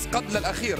قبل الأخير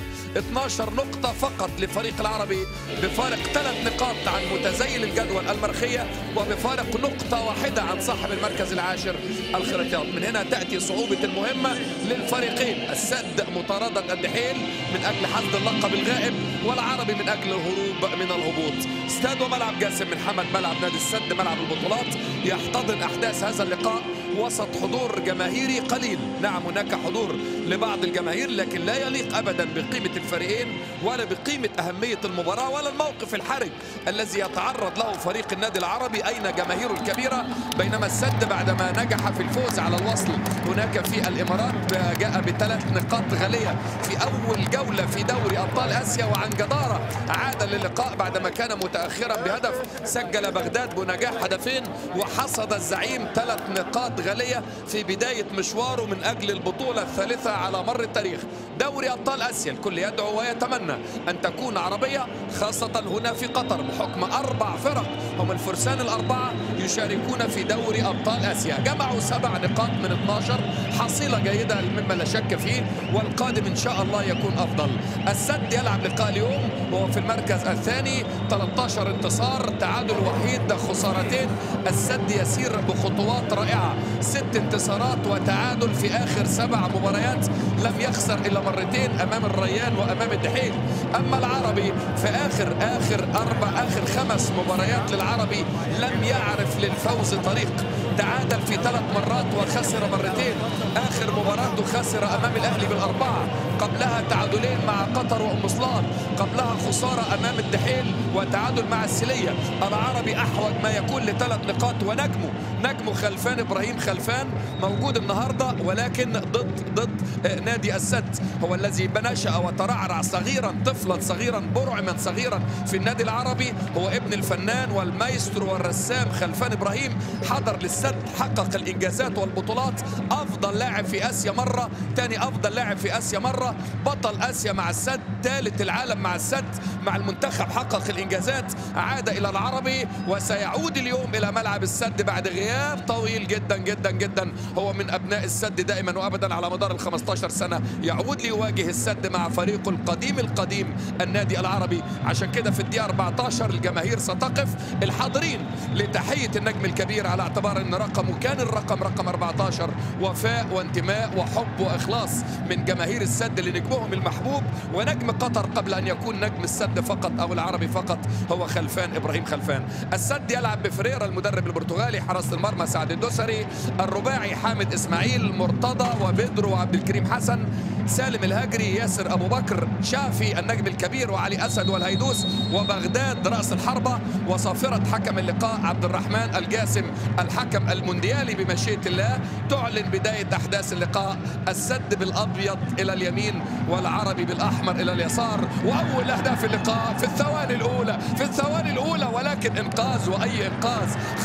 12 نقطة فقط لفريق العربي بفارق ثلاث نقاط عن متزيل الجدول المرخية وبفارق نقطة واحدة عن صاحب المركز العاشر الخريطيات من هنا تأتي صعوبة المهمة للفريقين السد مطاردة الدحيل من أجل حفظ اللقب الغائب والعربي من أجل الهروب من الهبوط استاد وملعب جاسم بن حمد ملعب نادي السد ملعب البطولات يحتضن أحداث هذا اللقاء وسط حضور جماهيري قليل نعم هناك حضور لبعض الجماهير لكن لا يليق أبدا بقيمة الفريقين ولا بقيمة أهمية المباراة ولا الموقف الحرج الذي يتعرض له فريق النادي العربي أين جماهيره الكبيرة بينما السد بعدما نجح في الفوز على الوصل هناك في الإمارات جاء بثلاث نقاط غالية في أول جولة في دوري أبطال آسيا وعن جدارة عاد للقاء بعدما كان متأخرا بهدف سجل بغداد بنجاح هدفين وحصد الزعيم ثلاث نقاط غالية في بداية مشواره من أجل البطولة الثالثة على مر التاريخ دوري أبطال آسيا الكل يدعو ويتمنى أن تكون عربية خاصة هنا في قطر بحكم أربع فرق هم الفرسان الأربعة يشاركون في دوري أبطال آسيا جمعوا سبع نقاط من 12 حصيلة جيدة مما لا شك فيه والقادم إن شاء الله يكون أفضل السد يلعب لقاء اليوم وهو في المركز الثاني 13 انتصار تعادل وحيد خسارتين السد يسير بخطوات رائعة ست انتصارات وتعادل في آخر سبع مباريات لم يخسر إلا مرتين أمام الريان وأمام الدحيل أما العربي في آخر آخر أربع آخر خمس مباريات للعربي لم يعرف للفوز طريق تعادل في ثلاث مرات وخسر مرتين آخر مباراته خسر أمام الأهلي بالأربعة قبلها تعادلين مع قطر وأم صلان قبلها خسارة أمام الدحيل وتعادل مع السلية العربي أحوج ما يكون لثلاث نقاط ونجمه نجمه خلفان إبراهيم خلفان موجود النهاردة ولكن ضد ضد نادي السد هو الذي نشأ وترعرع صغيرا طفلا صغيرا برعما صغيرا في النادي العربي هو ابن الفنان والمايسترو والرسام خلفان إبراهيم حضر للسد حقق الإنجازات والبطولات أفضل لاعب في آسيا مرة ثاني أفضل لاعب في آسيا مرة بطل آسيا مع السد ثالث العالم مع السد مع المنتخب حقق الإنجازات عاد إلى العربي وسيعود اليوم إلى ملعب السد بعد غياب طويل جدا جدا جدا هو من أبناء السد دائما وأبدا على مدار ال 15 سنة يعود ليواجه السد مع فريقه القديم القديم النادي العربي عشان كده في الدقيقة 14 الجماهير ستقف الحاضرين لتحية النجم الكبير على اعتبار أن رقمه كان الرقم رقم 14 وفاء وانتماء وحب وإخلاص من جماهير السد لنجمهم المحبوب ونجم قطر قبل أن يكون نجم السد فقط أو العربي فقط هو خلفان إبراهيم خلفان السد يلعب بفريرا المدرب البرتغالي حراسة المرمى سعد الدوسري الرباعي حامد إسماعيل مرتضى وبدر وعبد الكريم حسن سالم الهجري ياسر أبو بكر شافي النجم الكبير وعلي أسد والهيدوس وبغداد رأس الحربة وصافرة حكم اللقاء عبد الرحمن الجاسم الحكم المونديالي بمشيئة الله تعلن بداية أحداث اللقاء السد بالأبيض إلى اليمين والعربي بالأحمر إلى اليسار وأول أهداف اللقاء في الثواني الأولى في الثواني الأولى ولكن إنقاذ وأي إنقاذ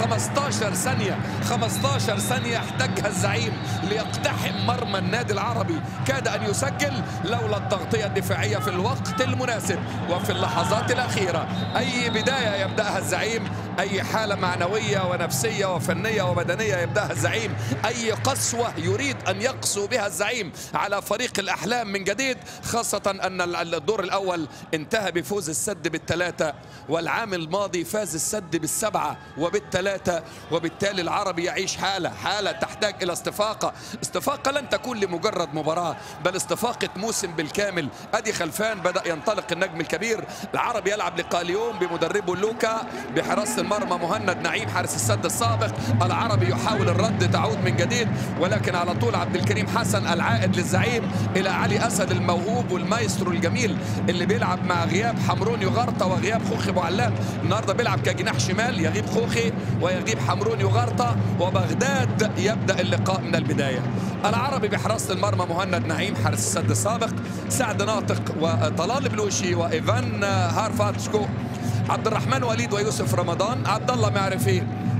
15 ثانية 15 ثانية احتاجها الزعيم ليقتحم مرمى النادي العربي كاد أن يسجل لولا التغطية الدفاعية في الوقت المناسب وفي اللحظات الأخيرة أي بداية يبدأها الزعيم أي حالة معنوية ونفسية وفنية وبدنية يبدأها الزعيم أي قسوة يريد أن يقسو بها الزعيم على فريق الأحلام من جديد خاصة أن الدور الأول انتهى بفوز السد بالثلاثة والعام الماضي فاز السد بالسبعة وبالثلاثة وبالتالي العربي يعيش حالة حالة تحتاج إلى استفاقة استفاقة لن تكون لمجرد مباراة بل استفاقة موسم بالكامل أدي خلفان بدأ ينطلق النجم الكبير العربي يلعب لقاء اليوم بمدربه لوكا بحراسة المرمى مهند نعيم حارس السد السابق العربي يحاول الرد تعود من جديد ولكن على طول عبد الكريم حسن العائد للزعيم إلى علي أسد الموهوب والمايسترو الجميل اللي بيلعب مع غياب حمرون يغارطة وغياب خوخي أبو علام النهارده بيلعب كجناح شمال يغيب خوخي ويغيب حمرون يغارطة وبغداد يبدأ اللقاء من البداية العربي بحراسة المرمى مهند نعيم حارس السد السابق سعد ناطق وطلال بلوشي وإيفان هارفاتشكو عبد الرحمن وليد ويوسف رمضان عبد الله معرفي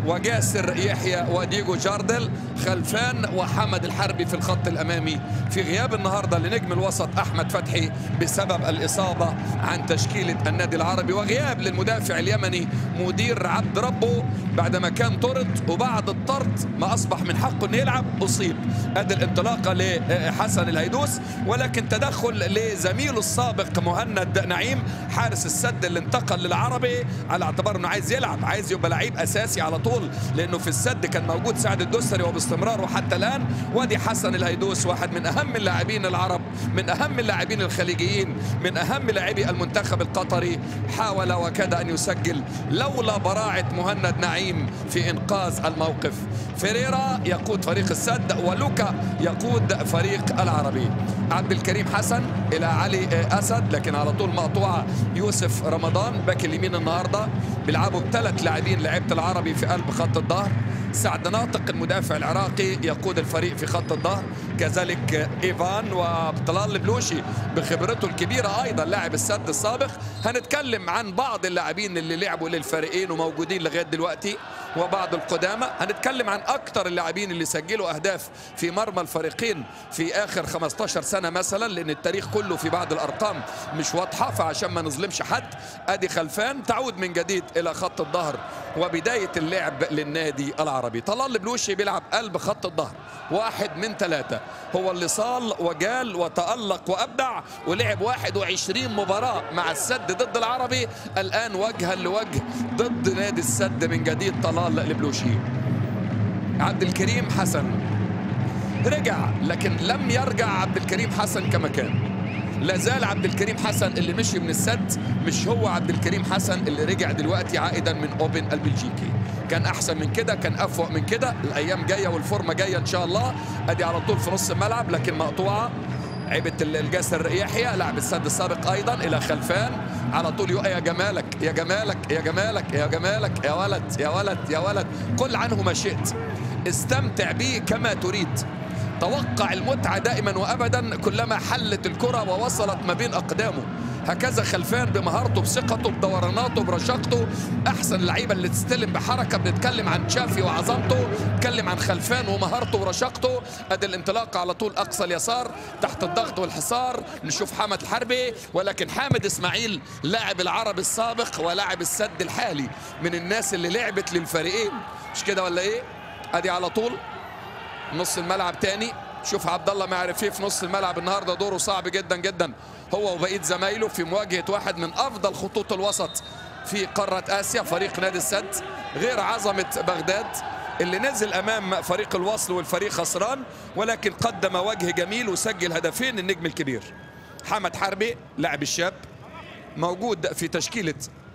وجاسر يحيى وديجو جاردل خلفان وحمد الحربي في الخط الامامي في غياب النهارده لنجم الوسط احمد فتحي بسبب الاصابه عن تشكيله النادي العربي وغياب للمدافع اليمني مدير عبد ربه بعدما كان طرد وبعد الطرد ما اصبح من حقه انه يلعب اصيب ادي الانطلاقه لحسن الهيدوس ولكن تدخل لزميله السابق مهند نعيم حارس السد اللي انتقل للعربي على اعتبار انه عايز يلعب عايز يبقى لعيب اساسي على طول لانه في السد كان موجود سعد الدستري وباستمرار وحتى الان وادي حسن الهيدوس واحد من اهم اللاعبين العرب من اهم اللاعبين الخليجيين من اهم لاعبي المنتخب القطري حاول وكاد ان يسجل لولا براعه مهند نعيم في انقاذ الموقف فيريرا يقود فريق السد ولوكا يقود فريق العربي عبد الكريم حسن الى علي اسد لكن على طول مقطوعه يوسف رمضان باك اليمين النهارده بيلعبوا بثلاث لاعبين لعيبه العربي في قلب خط الظهر سعد ناطق المدافع العراقي يقود الفريق في خط الظهر كذلك ايفان وطلال البلوشي بخبرته الكبيره ايضا لاعب السد السابق هنتكلم عن بعض اللاعبين اللي لعبوا للفريقين وموجودين لغايه دلوقتي وبعض القدامى هنتكلم عن اكثر اللاعبين اللي سجلوا اهداف في مرمى الفريقين في اخر 15 سنه مثلا لان التاريخ كله في بعض الارقام مش واضحه فعشان ما نظلمش حد ادي خلفان تعود من جديد الى خط الظهر وبدايه اللعب للنادي العربي طلال البلوشي بيلعب قلب خط الظهر واحد من ثلاثة هو اللي صال وجال وتألق وأبدع ولعب 21 مباراة مع السد ضد العربي الآن وجها لوجه ضد نادي السد من جديد طلال البلوشي عبد الكريم حسن رجع لكن لم يرجع عبد الكريم حسن كما كان لا زال عبد الكريم حسن اللي مشي من السد مش هو عبد الكريم حسن اللي رجع دلوقتي عائدا من اوبن البلجيكي كان احسن من كده كان افوق من كده الايام جايه والفورمه جايه ان شاء الله ادي على طول في نص الملعب لكن مقطوعه عيبة الجسر يحيى لاعب السد السابق ايضا الى خلفان على طول يا جمالك يا جمالك يا جمالك يا جمالك يا ولد يا ولد يا ولد قل عنه ما شئت استمتع به كما تريد توقع المتعة دائما وأبدا كلما حلت الكرة ووصلت ما بين أقدامه هكذا خلفان بمهارته بثقته بدوراناته برشاقته احسن اللعيبه اللي تستلم بحركه بنتكلم عن تشافي وعظمته نتكلم عن خلفان ومهارته ورشاقته ادي الانطلاقه على طول اقصى اليسار تحت الضغط والحصار نشوف حمد الحربي ولكن حامد اسماعيل لاعب العرب السابق ولاعب السد الحالي من الناس اللي لعبت للفريقين مش كده ولا ايه ادي على طول نص الملعب تاني شوف عبد الله ما عرف ايه في نص الملعب النهارده دوره صعب جدا جدا هو وبقيه زمايله في مواجهه واحد من افضل خطوط الوسط في قاره اسيا فريق نادي السد غير عظمه بغداد اللي نزل امام فريق الوصل والفريق خسران ولكن قدم وجه جميل وسجل هدفين النجم الكبير حمد حربي لاعب الشاب موجود في تشكيله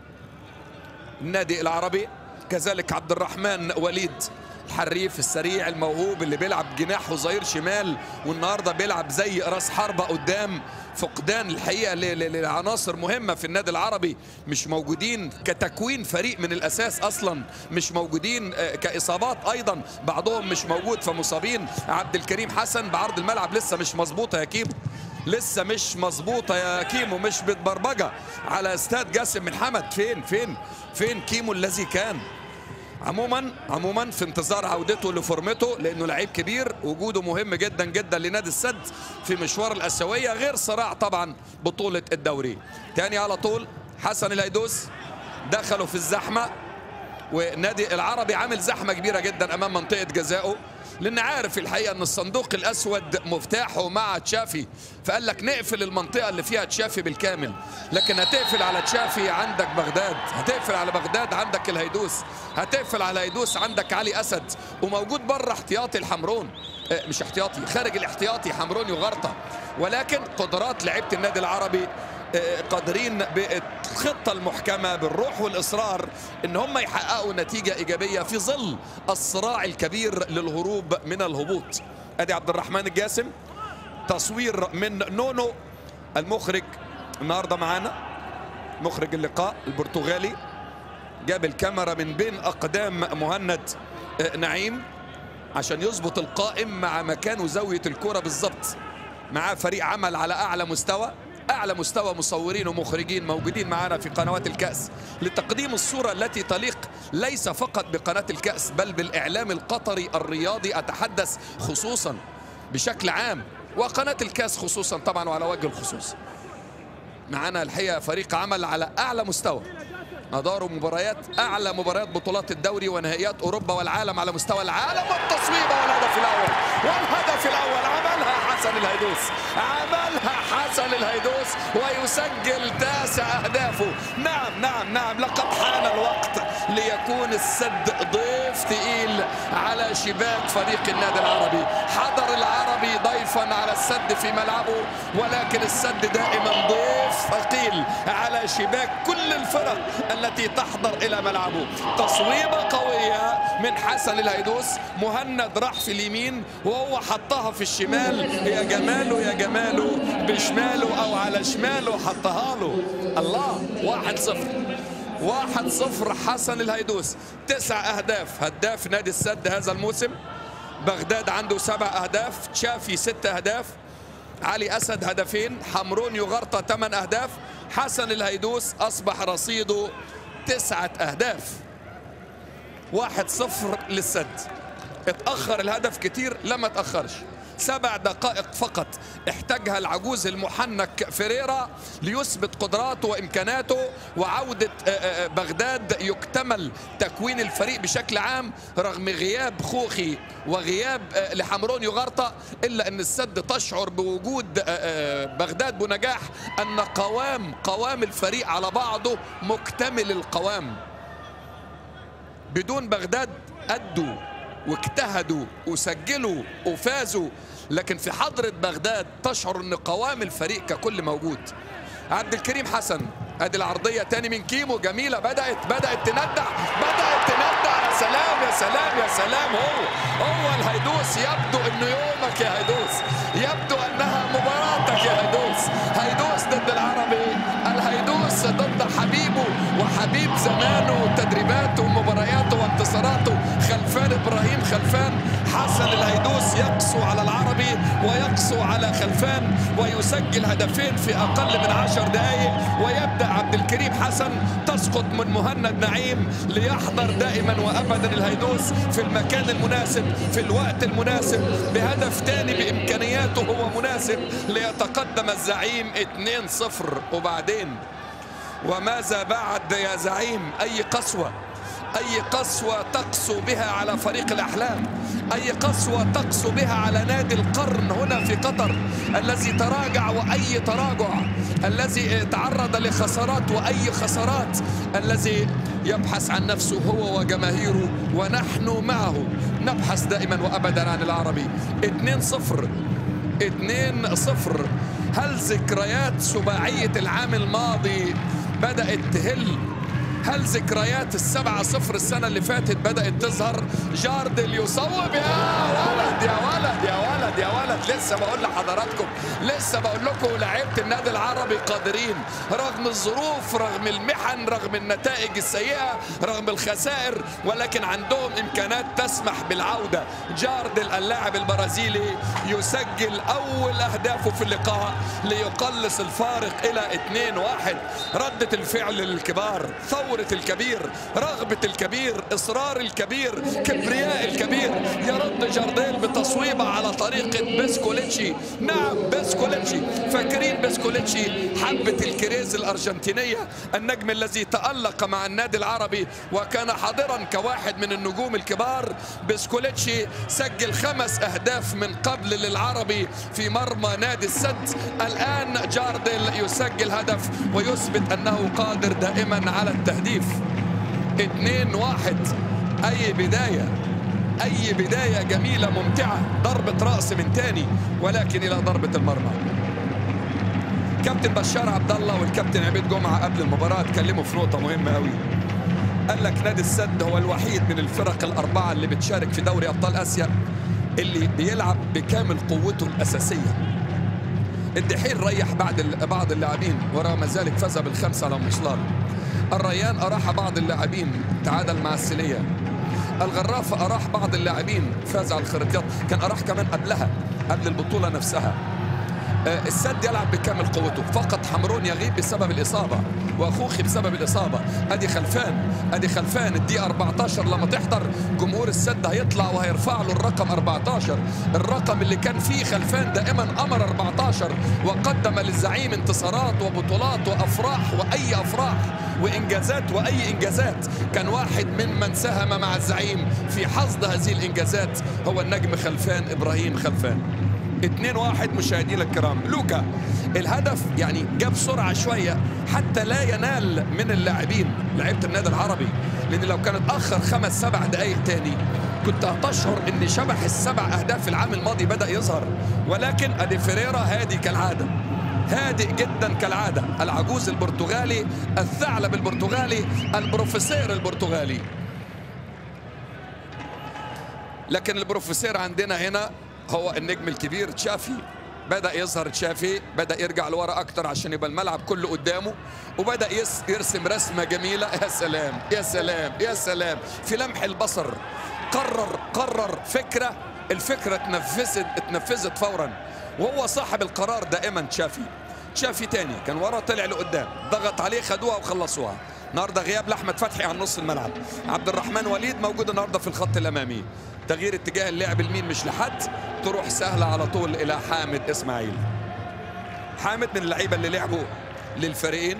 النادي العربي كذلك عبد الرحمن وليد الحريف السريع الموهوب اللي بيلعب جناح وظهير شمال والنهارده بيلعب زي راس حربه قدام فقدان الحقيقه لعناصر مهمه في النادي العربي مش موجودين كتكوين فريق من الاساس اصلا مش موجودين كاصابات ايضا بعضهم مش موجود فمصابين عبد الكريم حسن بعرض الملعب لسه مش مظبوطه يا كيمو لسه مش مظبوطه يا كيمو مش متبرمجه على استاد جاسم من حمد فين فين فين كيمو الذي كان عموما عموما في انتظار عودته لفورمته لانه لعيب كبير وجوده مهم جدا جدا لنادي السد في مشوار الاسيويه غير صراع طبعا بطوله الدوري تاني على طول حسن الهيدوس دخلوا في الزحمه ونادي العربي عامل زحمه كبيره جدا امام منطقه جزائه لان عارف الحقيقه ان الصندوق الاسود مفتاحه مع تشافي فقال لك نقفل المنطقه اللي فيها تشافي بالكامل لكن هتقفل على تشافي عندك بغداد هتقفل على بغداد عندك الهيدوس هتقفل على هيدوس عندك علي اسد وموجود بره احتياطي الحمرون مش احتياطي خارج الاحتياطي حمروني وغرطه ولكن قدرات لعيبه النادي العربي قادرين بالخطة المحكمة بالروح والإصرار إن هم يحققوا نتيجة إيجابية في ظل الصراع الكبير للهروب من الهبوط أدي عبد الرحمن الجاسم تصوير من نونو المخرج النهاردة معانا مخرج اللقاء البرتغالي جاب الكاميرا من بين أقدام مهند نعيم عشان يظبط القائم مع مكان وزاوية الكرة بالظبط معاه فريق عمل على أعلى مستوى اعلى مستوى مصورين ومخرجين موجودين معنا في قنوات الكاس لتقديم الصوره التي تليق ليس فقط بقناه الكاس بل بالاعلام القطري الرياضي اتحدث خصوصا بشكل عام وقناه الكاس خصوصا طبعا وعلى وجه الخصوص معنا الحقيقه فريق عمل على اعلى مستوى أداروا مباريات أعلى مباريات بطولات الدوري ونهائيات أوروبا والعالم على مستوى العالم والتصويبة والهدف الأول والهدف الأول عملها حسن الهيدوس عملها حسن الهيدوس ويسجل تاسع أهدافه نعم نعم نعم لقد حان الوقت ليكون السد ضيف تقيل على شباك فريق النادي العربي حضر العربي ضيفا على السد في ملعبه ولكن السد دائما ضيف ثقيل على شباك كل الفرق التي تحضر إلى ملعبه تصويبة قوية من حسن الهيدوس مهند راح في اليمين وهو حطها في الشمال يا جماله يا جماله بشماله أو على شماله حطها له الله واحد صفر واحد صفر حسن الهيدوس تسع أهداف هداف نادي السد هذا الموسم بغداد عنده سبع أهداف تشافي ست أهداف علي أسد هدفين حمرون يغرطى ثمان أهداف حسن الهيدوس أصبح رصيده تسعة أهداف واحد صفر للسد اتأخر الهدف كتير لما تأخرش سبع دقائق فقط احتاجها العجوز المحنك فيريرا ليثبت قدراته وامكاناته وعوده بغداد يكتمل تكوين الفريق بشكل عام رغم غياب خوخي وغياب لحمرون يغرطى الا ان السد تشعر بوجود بغداد بنجاح ان قوام قوام الفريق على بعضه مكتمل القوام بدون بغداد ادوا واجتهدوا وسجلوا وفازوا لكن في حضرة بغداد تشعر ان قوام الفريق ككل موجود عبد الكريم حسن ادي العرضية تاني من كيمو جميلة بدأت بدأت تندع بدأت تندع يا سلام يا سلام يا سلام هو هو الهيدوس يبدو انه يومك يا هيدوس يبدو انها مباراتك يا هيدوس هيدوس ضد العربي الهيدوس ضد حبيبه وحبيب زمانه تدريباته ومبارياته وانتصاراته خلفان ابراهيم خلفان حسن الهيدوس يقسو على العربي ويقسو على خلفان ويسجل هدفين في اقل من عشر دقائق ويبدا عبد الكريم حسن تسقط من مهند نعيم ليحضر دائما وابدا الهيدوس في المكان المناسب في الوقت المناسب بهدف ثاني بامكانياته هو مناسب ليتقدم الزعيم 2-0 وبعدين وماذا بعد يا زعيم اي قسوه أي قسوة تقسو بها على فريق الأحلام أي قسوة تقسو بها على نادي القرن هنا في قطر الذي تراجع وأي تراجع الذي تعرض لخسارات وأي خسارات الذي يبحث عن نفسه هو وجماهيره ونحن معه نبحث دائما وأبدا عن العربي 2-0 2-0 هل ذكريات سباعية العام الماضي بدأت تهل هل ذكريات السبعة صفر السنة اللي فاتت بدأت تظهر جاردل يصوب يا ولد يا ولد يا ولد يا ولد لسه بقول لحضراتكم لسه بقول لكم لعيبة النادي العربي قادرين رغم الظروف رغم المحن رغم النتائج السيئة رغم الخسائر ولكن عندهم إمكانات تسمح بالعودة جاردل اللاعب البرازيلي يسجل أول أهدافه في اللقاء ليقلص الفارق إلى 2-1 ردة الفعل للكبار ثورة الكبير رغبة الكبير إصرار الكبير كبرياء الكبير يرد جارديل بتصويبة على طريقة بسكوليتشي نعم بسكوليتشي فاكرين بسكوليتشي حبة الكريز الأرجنتينية النجم الذي تألق مع النادي العربي وكان حاضرا كواحد من النجوم الكبار بسكوليتشي سجل خمس أهداف من قبل للعربي في مرمى نادي السد الآن جارديل يسجل هدف ويثبت أنه قادر دائما على التهديف 2 واحد أي بداية أي بداية جميلة ممتعة ضربة رأس من تاني ولكن إلى ضربة المرمى كابتن بشار عبد الله والكابتن عبيد جمعة قبل المباراة اتكلموا في نقطة مهمة قوي قال لك نادي السد هو الوحيد من الفرق الأربعة اللي بتشارك في دوري أبطال آسيا اللي بيلعب بكامل قوته الأساسية الدحيل ريح بعد بعض اللاعبين ورغم ذلك فاز بالخمسة على مصلان الريان أراح بعض اللاعبين تعادل مع السلية الغرافة أراح بعض اللاعبين فاز على الخريطيات كان أراح كمان قبلها قبل البطولة نفسها آه، السد يلعب بكامل قوته فقط حمرون يغيب بسبب الإصابة وأخوخي بسبب الإصابة أدي خلفان أدي خلفان الدقيقة 14 لما تحضر جمهور السد هيطلع وهيرفع له الرقم 14 الرقم اللي كان فيه خلفان دائما أمر 14 وقدم للزعيم انتصارات وبطولات وأفراح وأي أفراح وإنجازات وأي إنجازات كان واحد ممن ساهم مع الزعيم في حصد هذه الإنجازات هو النجم خلفان إبراهيم خلفان 2 1 مشاهدينا الكرام لوكا الهدف يعني جاب سرعه شويه حتى لا ينال من اللاعبين لعيبه النادي العربي لان لو كان اتاخر خمس سبع دقائق تاني كنت هتشعر ان شبح السبع اهداف العام الماضي بدا يظهر ولكن ادي فيريرا هادي كالعاده هادئ جدا كالعاده العجوز البرتغالي الثعلب البرتغالي البروفيسور البرتغالي لكن البروفيسور عندنا هنا هو النجم الكبير تشافي بدا يظهر تشافي بدا يرجع لورا اكتر عشان يبقى الملعب كله قدامه وبدا يرسم رسمه جميله يا سلام يا سلام يا سلام في لمح البصر قرر قرر فكره الفكره اتنفذت اتنفذت فورا وهو صاحب القرار دائما تشافي تشافي تاني كان ورا طلع لقدام ضغط عليه خدوها وخلصوها النهارده غياب لاحمد فتحي عن نص الملعب عبد الرحمن وليد موجود النهارده في الخط الامامي تغيير اتجاه اللعب اليمين مش لحد تروح سهله على طول الى حامد اسماعيل حامد من اللعيبه اللي لعبوا للفريقين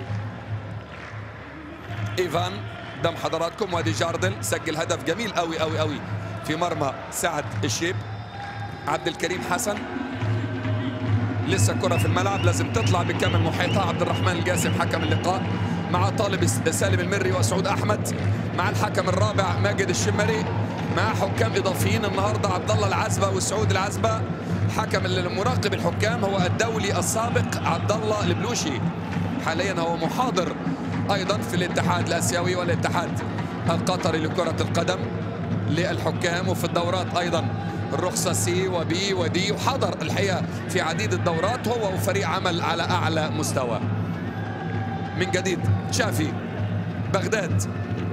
ايفان قدام حضراتكم وادي جاردل سجل هدف جميل قوي قوي قوي في مرمى سعد الشيب عبد الكريم حسن لسه كرة في الملعب لازم تطلع بكامل محيطها عبد الرحمن الجاسم حكم اللقاء مع طالب سالم المري وسعود احمد مع الحكم الرابع ماجد الشمري مع حكام اضافيين النهارده عبد الله العزبه وسعود العزبه حكم المراقب الحكام هو الدولي السابق عبد الله البلوشي حاليا هو محاضر ايضا في الاتحاد الاسيوي والاتحاد القطري لكره القدم للحكام وفي الدورات ايضا الرخصة سي وبي ودي وحضر الحقيقة في عديد الدورات هو وفريق عمل على أعلى مستوى من جديد شافي بغداد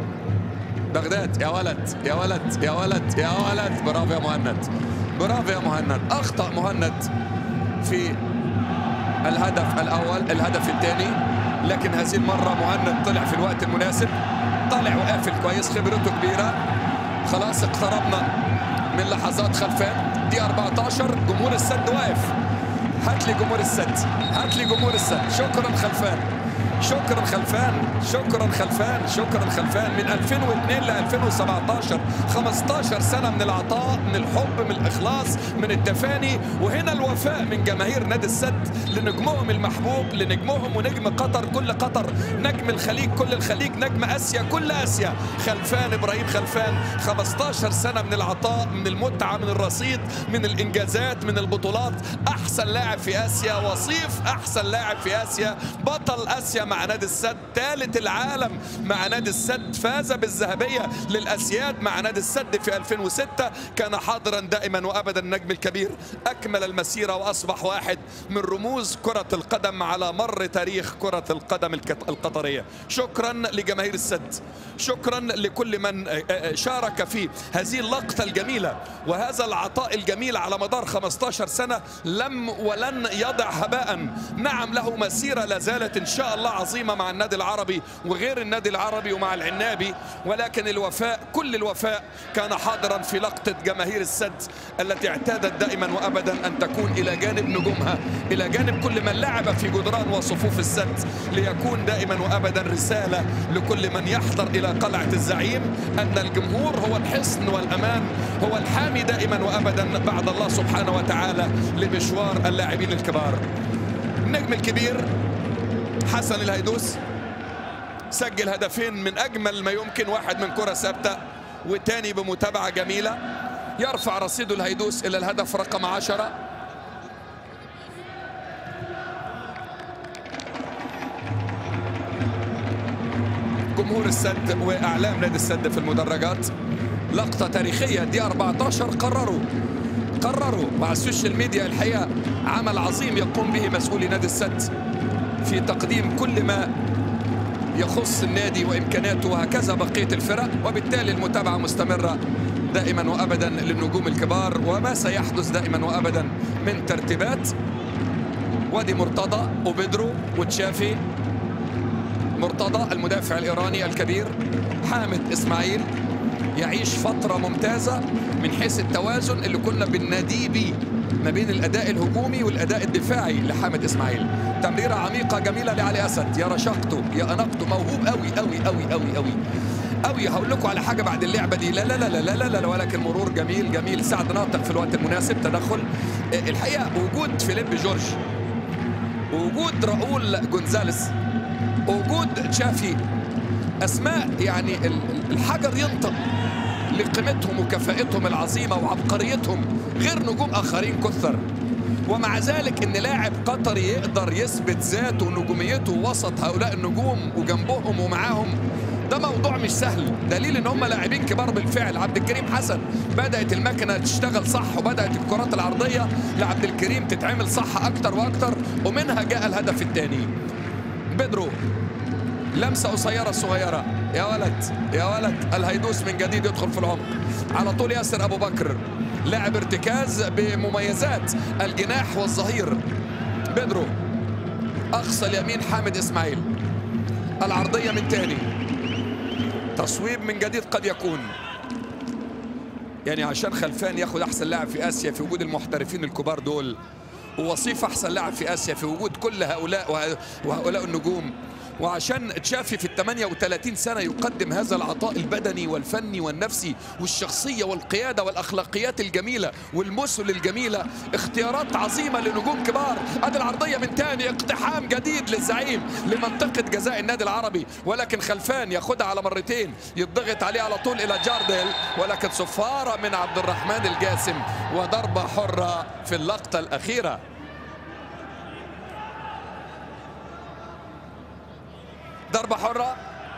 بغداد يا ولد يا ولد يا ولد يا ولد برافو يا مهند برافو يا مهند اخطا مهند في الهدف الاول الهدف الثاني لكن هذه المره مهند طلع في الوقت المناسب طالع وقافل كويس خبرته كبيره خلاص اقتربنا من لحظات خلفان دي 14 جمهور السد واقف هات لي جمهور السد هات لي جمهور السد شكرا خلفان شكرا خلفان شكرا خلفان شكرا خلفان من 2002 ل 2017 15 سنه من العطاء من الحب من الاخلاص من التفاني وهنا الوفاء من جماهير نادي السد لنجمهم المحبوب لنجمهم ونجم قطر كل قطر نجم الخليج كل الخليج نجم اسيا كل اسيا خلفان ابراهيم خلفان 15 سنه من العطاء من المتعه من الرصيد من الانجازات من البطولات احسن لاعب في اسيا وصيف احسن لاعب في اسيا بطل اسيا مع نادي السد ثالث العالم مع نادي السد فاز بالذهبية للأسياد مع نادي السد في 2006 كان حاضرا دائما وأبدا النجم الكبير أكمل المسيرة وأصبح واحد من رموز كرة القدم على مر تاريخ كرة القدم القطرية شكرا لجماهير السد شكرا لكل من شارك في هذه اللقطة الجميلة وهذا العطاء الجميل على مدار 15 سنة لم ولن يضع هباء نعم له مسيرة لا زالت إن شاء الله عظيمة مع النادي العربي وغير النادي العربي ومع العنابي ولكن الوفاء كل الوفاء كان حاضرا في لقطة جماهير السد التي اعتادت دائما وأبدا أن تكون إلى جانب نجومها إلى جانب كل من لعب في جدران وصفوف السد ليكون دائما وأبدا رسالة لكل من يحضر إلى قلعة الزعيم أن الجمهور هو الحصن والأمان هو الحامي دائما وأبدا بعد الله سبحانه وتعالى لمشوار اللاعبين الكبار النجم الكبير حسن الهيدوس سجل هدفين من أجمل ما يمكن واحد من كرة ثابتة والتاني بمتابعة جميلة يرفع رصيد الهيدوس إلى الهدف رقم عشرة جمهور السد وإعلام نادي السد في المدرجات لقطة تاريخية دي 14 قرروا قرروا مع السوشيال ميديا الحقيقة عمل عظيم يقوم به مسؤولي نادي السد في تقديم كل ما يخص النادي وامكاناته وهكذا بقيه الفرق وبالتالي المتابعه مستمره دائما وابدا للنجوم الكبار وما سيحدث دائما وابدا من ترتيبات وادي مرتضى وبدرو وتشافي مرتضى المدافع الايراني الكبير حامد اسماعيل يعيش فترة ممتازة من حيث التوازن اللي كنا بنناديه بيه ما بين الأداء الهجومي والأداء الدفاعي لحامد إسماعيل تمريرة عميقة جميلة لعلي أسد يا رشاقته يا أناقته موهوب قوي قوي قوي قوي قوي قوي هقول لكم على حاجة بعد اللعبة دي لا لا لا لا لا لا, لا ولكن مرور جميل جميل سعد ناطق في الوقت المناسب تدخل الحقيقة وجود فيليب جورج وجود راؤول جونزاليس وجود تشافي اسماء يعني الحجر ينطق لقيمتهم وكفاءتهم العظيمه وعبقريتهم غير نجوم اخرين كثر ومع ذلك ان لاعب قطري يقدر يثبت ذاته ونجوميته وسط هؤلاء النجوم وجنبهم ومعاهم ده موضوع مش سهل دليل ان هم لاعبين كبار بالفعل عبد الكريم حسن بدات المكنه تشتغل صح وبدات الكرات العرضيه لعبد الكريم تتعمل صح اكتر واكتر ومنها جاء الهدف الثاني بيدرو لمسه قصيره صغيره يا ولد يا ولد الهيدوس من جديد يدخل في العمق على طول ياسر ابو بكر لاعب ارتكاز بمميزات الجناح والظهير بيدرو اقصى اليمين حامد اسماعيل العرضيه من تاني تصويب من جديد قد يكون يعني عشان خلفان ياخد احسن لاعب في اسيا في وجود المحترفين الكبار دول ووصيف احسن لاعب في اسيا في وجود كل هؤلاء وهؤلاء النجوم وعشان تشافي في ال 38 سنه يقدم هذا العطاء البدني والفني والنفسي والشخصيه والقياده والاخلاقيات الجميله والمثل الجميله اختيارات عظيمه لنجوم كبار ادي العرضيه من تاني اقتحام جديد للزعيم لمنطقه جزاء النادي العربي ولكن خلفان ياخدها على مرتين يضغط عليه على طول الى جارديل ولكن صفاره من عبد الرحمن الجاسم وضربه حره في اللقطه الاخيره ضربة حرة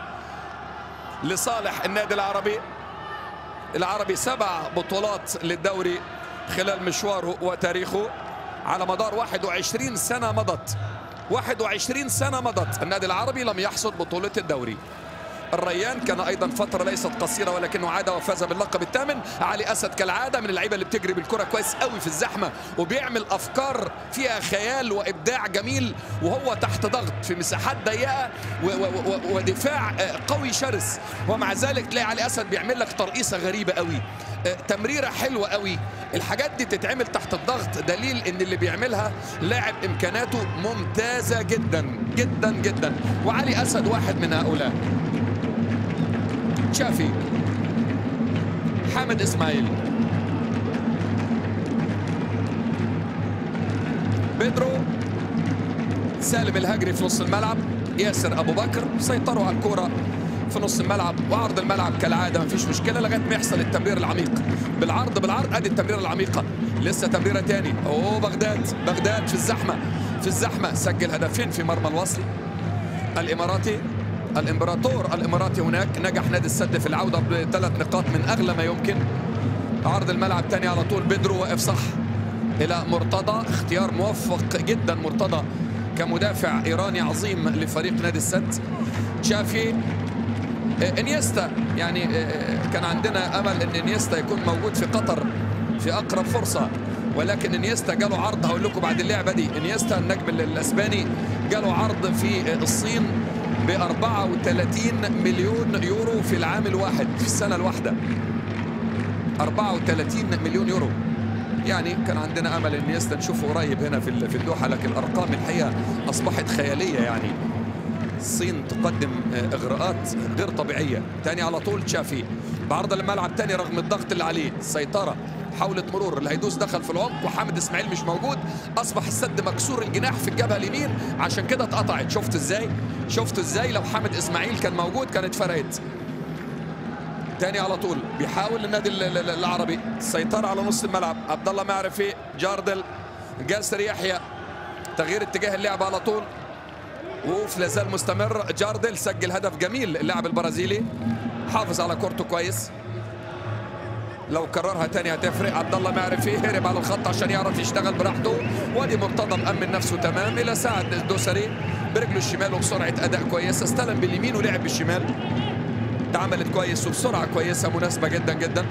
لصالح النادي العربي العربي سبع بطولات للدوري خلال مشواره وتاريخه على مدار 21 سنة مضت 21 سنة مضت النادي العربي لم يحصد بطولة الدوري الريان كان ايضا فتره ليست قصيره ولكنه عاد وفاز باللقب الثامن علي اسد كالعاده من اللعيبه اللي بتجري بالكره كويس قوي في الزحمه وبيعمل افكار فيها خيال وابداع جميل وهو تحت ضغط في مساحات ضيقه ودفاع قوي شرس ومع ذلك تلاقي علي اسد بيعمل لك ترقيصه غريبه قوي تمريره حلوه قوي الحاجات دي تتعمل تحت الضغط دليل ان اللي بيعملها لاعب امكاناته ممتازه جدا جدا جدا وعلي اسد واحد من هؤلاء شافي حامد اسماعيل بيدرو سالم الهجري في نص الملعب ياسر ابو بكر سيطروا على الكره في نص الملعب وعرض الملعب كالعاده مفيش مشكله لغايه ما يحصل التمرير العميق بالعرض بالعرض ادي التمريره العميقه لسه تمريره تاني اوه بغداد بغداد في الزحمه في الزحمه سجل هدفين في مرمى الوصل الاماراتي الامبراطور الاماراتي هناك نجح نادي السد في العوده بثلاث نقاط من اغلى ما يمكن عرض الملعب تاني على طول بدرو واقف صح الى مرتضى اختيار موفق جدا مرتضى كمدافع ايراني عظيم لفريق نادي السد تشافي انيستا يعني كان عندنا امل ان انيستا يكون موجود في قطر في اقرب فرصه ولكن انيستا جاله عرض هقول لكم بعد اللعبه دي انيستا النجم الاسباني جاله عرض في الصين ب 34 مليون يورو في العام الواحد في السنه الواحده 34 مليون يورو يعني كان عندنا امل ان يستا نشوفه قريب هنا في في الدوحه لكن الارقام الحقيقه اصبحت خياليه يعني الصين تقدم اغراءات غير طبيعيه تاني على طول تشافي بعرض الملعب تاني رغم الضغط اللي عليه السيطره حاولة مرور الهيدوس دخل في العمق وحامد اسماعيل مش موجود اصبح السد مكسور الجناح في الجبهه اليمين عشان كده اتقطعت شفت ازاي شفت ازاي لو حامد اسماعيل كان موجود كانت فرقت تاني على طول بيحاول النادي العربي السيطره على نص الملعب عبد الله معرفي جاردل جاسر يحيى تغيير اتجاه اللعب على طول وقوف لازال مستمر جاردل سجل هدف جميل اللاعب البرازيلي حافظ على كورته كويس لو كررها تاني هتفرق عبد الله معرفي هرب على الخط عشان يعرف يشتغل براحته وادي مرتضى مأمن نفسه تمام الى سعد الدوسري برجله الشمال وبسرعه اداء كويسه استلم باليمين ولعب بالشمال اتعملت كويس وبسرعه كويسه مناسبه جدا جدا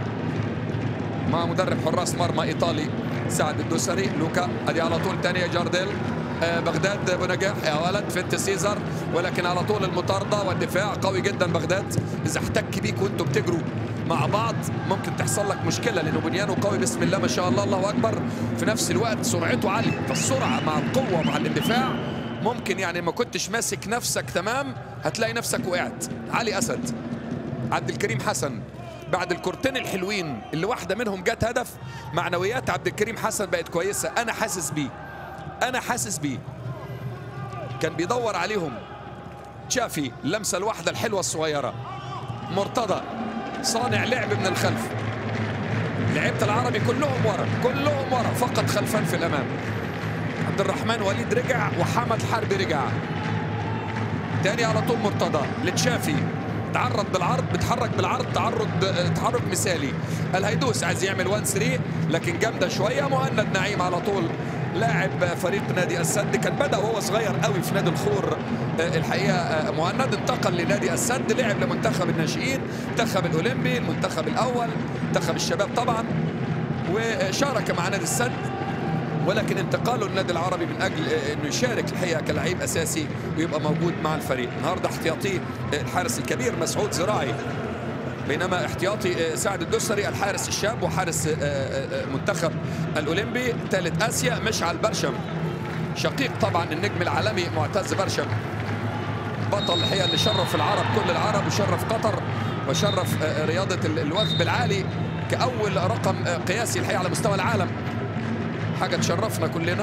مع مدرب حراس مرمى ايطالي سعد الدوسري لوكا ادي على طول تانية جارديل آه، بغداد ابو نجاح يا ولد فنت سيزر ولكن على طول المطارده والدفاع قوي جدا بغداد اذا احتك بيك وانتوا بتجروا مع بعض ممكن تحصل لك مشكله لانه بنيانه قوي بسم الله ما شاء الله الله اكبر في نفس الوقت سرعته عاليه فالسرعه مع القوه مع الاندفاع ممكن يعني ما كنتش ماسك نفسك تمام هتلاقي نفسك وقعت علي اسد عبد الكريم حسن بعد الكورتين الحلوين اللي واحده منهم جت هدف معنويات عبد الكريم حسن بقت كويسه انا حاسس بيه انا حاسس بيه كان بيدور عليهم شافي اللمسه الواحده الحلوه الصغيره مرتضى صانع لعب من الخلف لعيبه العربي كلهم ورا كلهم ورا فقط خلفان في الامام عبد الرحمن وليد رجع وحمد حربي رجع تاني على طول مرتضى لتشافي تعرض بالعرض بتحرك بالعرض تعرض تحرك مثالي الهيدوس عايز يعمل 1 3 لكن جامده شويه مهند نعيم على طول لاعب فريق نادي السد كان بدا وهو صغير قوي في نادي الخور آه، الحقيقه آه، مهند انتقل لنادي السد لعب لمنتخب الناشئين المنتخب الاولمبي المنتخب الاول منتخب الشباب طبعا وشارك مع نادي السد ولكن انتقاله للنادي العربي من اجل آه، انه يشارك الحقيقه كلاعب اساسي ويبقى موجود مع الفريق النهارده احتياطي آه، الحارس الكبير مسعود زراعي بينما احتياطي آه، سعد الدسري الحارس الشاب وحارس آه، آه، آه، منتخب الاولمبي ثالث اسيا مشعل برشم شقيق طبعا النجم العالمي معتز برشم بطل الحقيقه اللي شرف العرب كل العرب وشرف قطر وشرف آه، رياضه ال- الوثب العالي كاول رقم آه، قياسي الحقيقه على مستوى العالم حاجه تشرفنا كلنا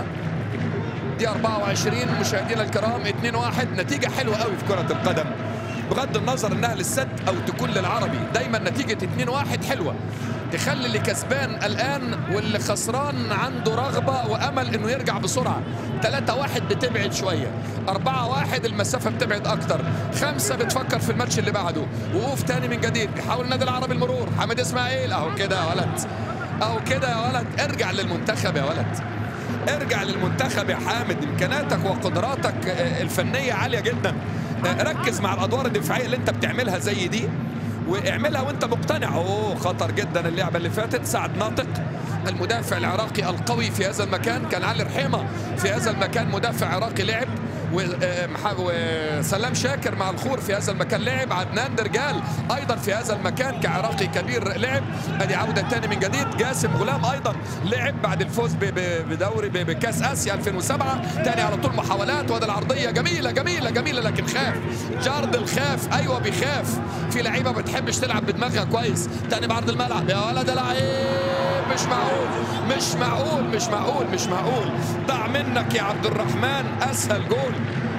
دي 24 مشاهدينا الكرام 2-1 نتيجه حلوه قوي في كره القدم بغض النظر انها للسد او تكون للعربي دايما نتيجه 2-1 حلوه تخلي اللي كسبان الان واللي خسران عنده رغبه وامل انه يرجع بسرعه 3-1 بتبعد شويه 4-1 المسافه بتبعد اكتر خمسة بتفكر في الماتش اللي بعده وقوف تاني من جديد بيحاول النادي العربي المرور حمد اسماعيل اهو كده يا ولد اهو كده يا ولد ارجع للمنتخب يا ولد ارجع للمنتخب يا حامد امكاناتك وقدراتك آه، الفنيه عاليه جدا آه، ركز مع الادوار الدفاعيه اللي انت بتعملها زي دي واعملها وانت مقتنع اوه خطر جدا اللعبه اللي فاتت سعد ناطق المدافع العراقي القوي في هذا المكان كان علي رحيمه في هذا المكان مدافع عراقي لعب ومح- وسلام شاكر مع الخور في هذا المكان لعب عدنان درجال ايضا في هذا المكان كعراقي كبير لعب ادي عوده تاني من جديد جاسم غلام ايضا لعب بعد الفوز ب- ب- بدوري ب- بكاس اسيا 2007 تاني على طول محاولات وادي العرضيه جميله جميله جميله لكن خاف جارد الخاف ايوه بيخاف في لعيبه ما بتحبش تلعب بدماغها كويس تاني بعرض الملعب يا ولد يا لعيب مش معقول مش معقول مش معقول مش معقول ضع منك يا عبد الرحمن اسهل جول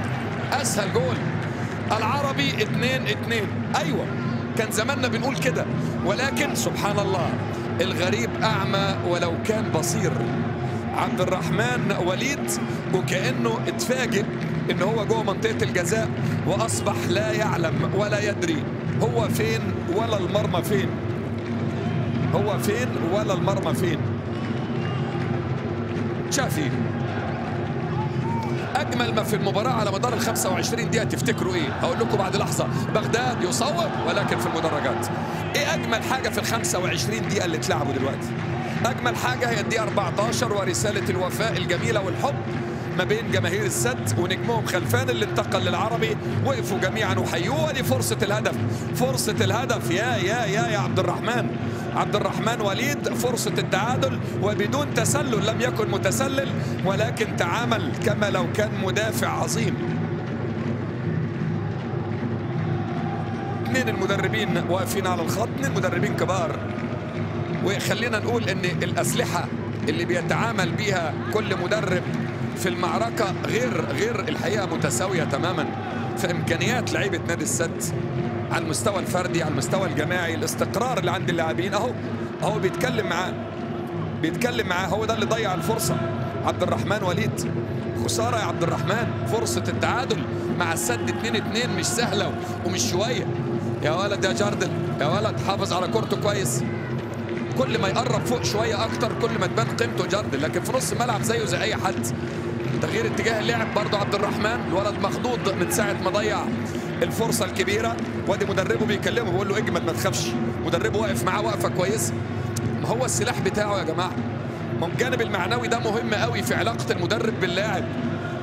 اسهل جول العربي 2 2 ايوه كان زماننا بنقول كده ولكن سبحان الله الغريب اعمى ولو كان بصير عبد الرحمن وليد وكانه اتفاجئ ان هو جوه منطقه الجزاء واصبح لا يعلم ولا يدري هو فين ولا المرمى فين هو فين ولا المرمى فين شافي اجمل ما في المباراه على مدار ال 25 دقيقه تفتكروا ايه هقول لكم بعد لحظه بغداد يصوب ولكن في المدرجات ايه اجمل حاجه في ال 25 دقيقه اللي اتلعبوا دلوقتي اجمل حاجه هي الدقيقه 14 ورساله الوفاء الجميله والحب ما بين جماهير السد ونجمهم خلفان اللي انتقل للعربي وقفوا جميعا وحيوه دي فرصه الهدف فرصه الهدف يا يا يا يا عبد الرحمن عبد الرحمن وليد فرصة التعادل وبدون تسلل لم يكن متسلل ولكن تعامل كما لو كان مدافع عظيم اثنين المدربين واقفين على الخط اثنين مدربين كبار وخلينا نقول ان الاسلحه اللي بيتعامل بيها كل مدرب في المعركه غير غير الحقيقه متساويه تماما في امكانيات لعيبه نادي السد على المستوى الفردي على المستوى الجماعي الاستقرار اللي عند اللاعبين اهو اهو بيتكلم معاه بيتكلم معاه هو ده اللي ضيع الفرصه عبد الرحمن وليد خساره يا عبد الرحمن فرصه التعادل مع السد 2 2 مش سهله ومش شويه يا ولد يا جاردل يا ولد حافظ على كورته كويس كل ما يقرب فوق شويه اكتر كل ما تبان قيمته جاردل لكن في نص الملعب زيه زي اي حد تغيير اتجاه اللعب برضه عبد الرحمن الولد مخضوض من ساعه ما ضيع الفرصه الكبيره وادي مدربه بيكلمه بيقول له اجمد ما تخافش مدربه واقف معاه وقفه كويسه ما هو السلاح بتاعه يا جماعه ما الجانب المعنوي ده مهم قوي في علاقه المدرب باللاعب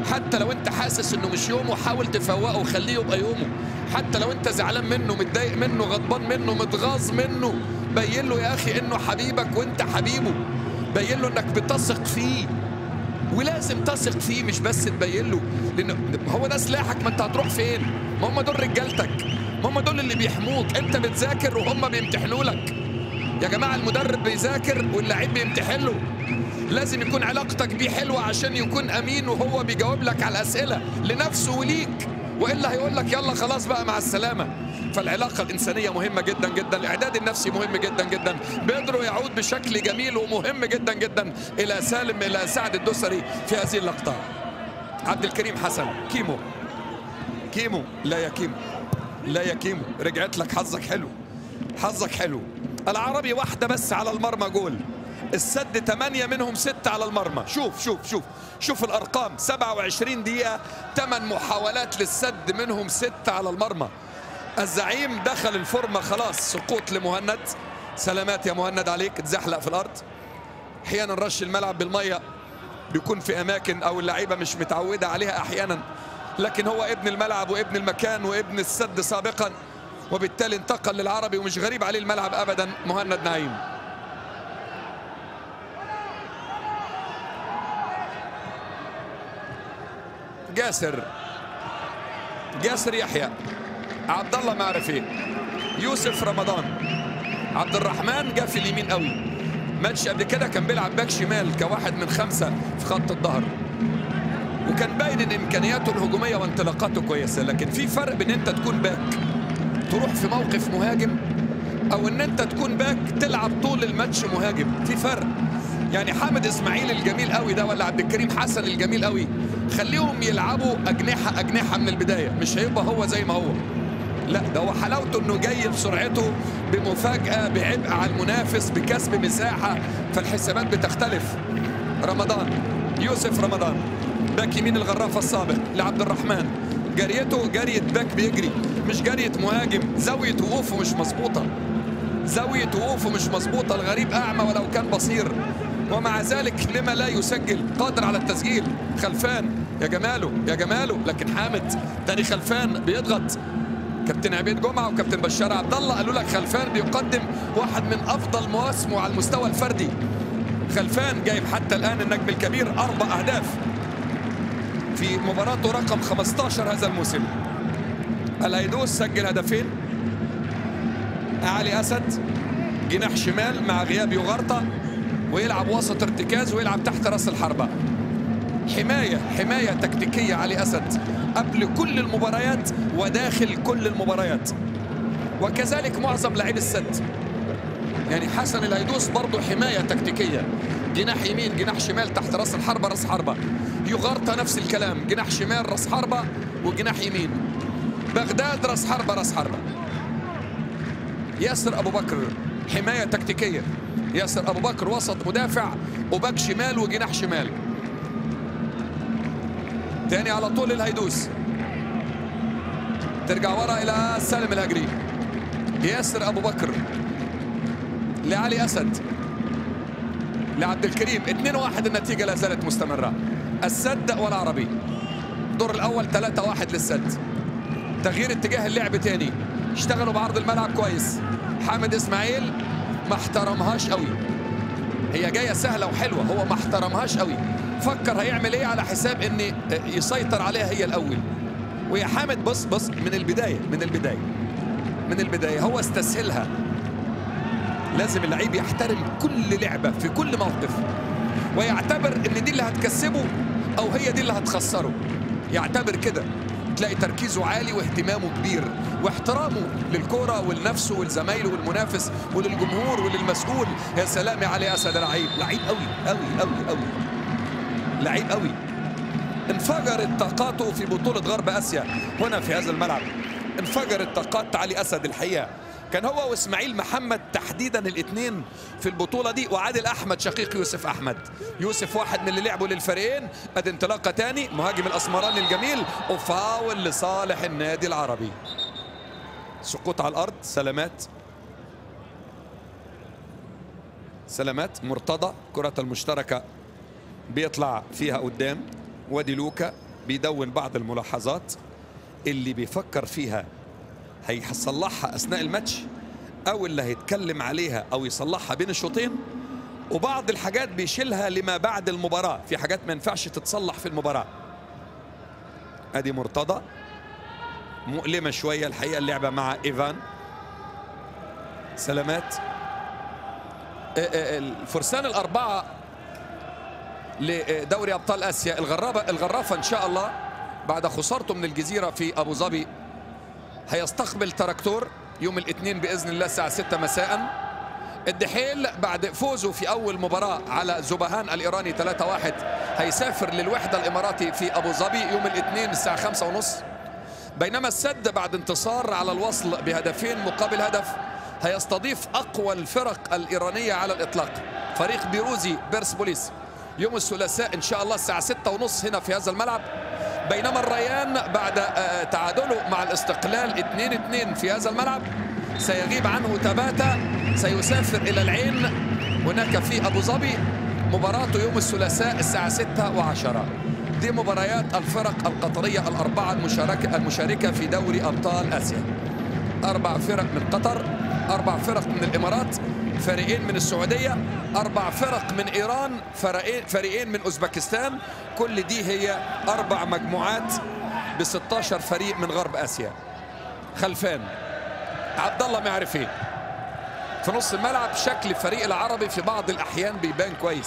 حتى لو انت حاسس انه مش يومه حاول تفوقه وخليه يبقى يومه حتى لو انت زعلان منه متضايق منه غضبان منه متغاظ منه بين له يا اخي انه حبيبك وانت حبيبه بين له انك بتثق فيه ولازم تثق فيه مش بس تبين له لان هو ده سلاحك ما انت هتروح فين ما هم دول رجالتك ما هم دول اللي بيحموك انت بتذاكر وهم بيمتحنوا لك يا جماعه المدرب بيذاكر واللعيب بيمتحن له لازم يكون علاقتك بيه حلوه عشان يكون امين وهو بيجاوب لك على الاسئله لنفسه وليك والا هيقول لك يلا خلاص بقى مع السلامه فالعلاقه الانسانيه مهمه جدا جدا الاعداد النفسي مهم جدا جدا بيدرو يعود بشكل جميل ومهم جدا جدا الى سالم الى سعد الدوسري في هذه اللقطه عبد الكريم حسن كيمو كيمو لا يا كيمو لا يا كيمو رجعت لك حظك حلو حظك حلو العربي واحده بس على المرمى جول السد ثمانية منهم ستة على المرمى شوف شوف شوف شوف الأرقام 27 دقيقة ثمان محاولات للسد منهم ستة على المرمى الزعيم دخل الفورمة خلاص سقوط لمهند سلامات يا مهند عليك تزحلق في الأرض أحيانا رش الملعب بالمية بيكون في أماكن أو اللعيبة مش متعودة عليها أحيانا لكن هو ابن الملعب وابن المكان وابن السد سابقا وبالتالي انتقل للعربي ومش غريب عليه الملعب أبدا مهند نعيم جاسر جاسر يحيى عبد الله معرفي يوسف رمضان عبد الرحمن جه في اليمين قوي ماتش قبل كده كان بيلعب باك شمال كواحد من خمسه في خط الظهر وكان باين ان امكانياته الهجوميه وانطلاقاته كويسه لكن في فرق بين انت تكون باك تروح في موقف مهاجم او ان انت تكون باك تلعب طول الماتش مهاجم في فرق يعني حامد اسماعيل الجميل قوي ده ولا عبد الكريم حسن الجميل قوي خليهم يلعبوا اجنحه اجنحه من البدايه مش هيبقى هو زي ما هو لا ده هو حلاوته انه جاي بسرعته بمفاجاه بعبء على المنافس بكسب مساحه فالحسابات بتختلف رمضان يوسف رمضان باك يمين الغرافه السابق لعبد الرحمن جريته جريه باك بيجري مش جريه مهاجم زاويه وقوفه مش مظبوطه زاويه وقوفه مش مظبوطه الغريب اعمى ولو كان بصير ومع ذلك لما لا يسجل قادر على التسجيل خلفان يا جماله يا جماله لكن حامد تاني خلفان بيضغط كابتن عبيد جمعه وكابتن بشار عبد الله قالوا لك خلفان بيقدم واحد من افضل مواسمه على المستوى الفردي خلفان جايب حتى الان النجم الكبير اربع اهداف في مباراته رقم 15 هذا الموسم الايدوس سجل هدفين علي اسد جناح شمال مع غياب يوغارتا ويلعب وسط ارتكاز ويلعب تحت راس الحربة حماية حماية تكتيكية علي أسد قبل كل المباريات وداخل كل المباريات وكذلك معظم لاعبي السد يعني حسن الهيدوس برضه حماية تكتيكية جناح يمين جناح شمال تحت راس الحربة راس حربة يغارتا نفس الكلام جناح شمال راس حربة وجناح يمين بغداد راس حربة راس حربة ياسر أبو بكر حماية تكتيكية ياسر ابو بكر وسط مدافع وباك شمال وجناح شمال تاني على طول الهيدوس ترجع ورا الى سالم الهجري ياسر ابو بكر لعلي اسد لعبد الكريم 2 1 النتيجه لا زالت مستمره السد والعربي الدور الاول 3 1 للسد تغيير اتجاه اللعب تاني اشتغلوا بعرض الملعب كويس حامد اسماعيل ما احترمهاش قوي هي جايه سهله وحلوه هو ما احترمهاش قوي فكر هيعمل ايه على حساب ان يسيطر عليها هي الاول ويا حامد بص بص من البدايه من البدايه من البدايه هو استسهلها لازم اللعيب يحترم كل لعبه في كل موقف ويعتبر ان دي اللي هتكسبه او هي دي اللي هتخسره يعتبر كده تلاقي تركيزه عالي واهتمامه كبير واحترامه للكرة ولنفسه ولزمايله والمنافس وللجمهور وللمسؤول يا سلام يا علي اسد لعيب لعيب قوي قوي قوي قوي لعيب قوي انفجرت طاقاته في بطولة غرب اسيا هنا في هذا الملعب انفجرت طاقات علي اسد الحقيقة كان هو واسماعيل محمد تحديدا الاثنين في البطوله دي وعادل احمد شقيق يوسف احمد يوسف واحد من اللي لعبوا للفريقين ادي انطلاقه تاني مهاجم الاسمراني الجميل وفاول لصالح النادي العربي سقوط على الارض سلامات سلامات مرتضى كرة المشتركة بيطلع فيها قدام وادي لوكا بيدون بعض الملاحظات اللي بيفكر فيها هيصلحها اثناء الماتش او اللي هيتكلم عليها او يصلحها بين الشوطين وبعض الحاجات بيشيلها لما بعد المباراه في حاجات ما ينفعش تتصلح في المباراه ادي مرتضى مؤلمه شويه الحقيقه اللعبه مع ايفان سلامات الفرسان الاربعه لدوري ابطال اسيا الغرابه الغرافه ان شاء الله بعد خسارته من الجزيره في ابو ظبي هيستقبل تراكتور يوم الاثنين باذن الله الساعه 6 مساء الدحيل بعد فوزه في اول مباراه على زبهان الايراني 3-1 هيسافر للوحده الاماراتي في ابو ظبي يوم الاثنين الساعه 5 ونص بينما السد بعد انتصار على الوصل بهدفين مقابل هدف هيستضيف اقوى الفرق الايرانيه على الاطلاق فريق بيروزي بيرسبوليس يوم الثلاثاء ان شاء الله الساعه 6 ونص هنا في هذا الملعب بينما الريان بعد تعادله مع الاستقلال 2-2 في هذا الملعب سيغيب عنه تباتا سيسافر الى العين هناك في ابو ظبي مباراته يوم الثلاثاء الساعه 6 و10 دي مباريات الفرق القطريه الاربعه المشاركه المشاركه في دوري ابطال اسيا اربع فرق من قطر اربع فرق من الامارات فريقين من السعوديه اربع فرق من ايران فريقين فريقين من اوزبكستان كل دي هي اربع مجموعات ب 16 فريق من غرب اسيا خلفان عبد الله معرفي في نص الملعب شكل الفريق العربي في بعض الاحيان بيبان كويس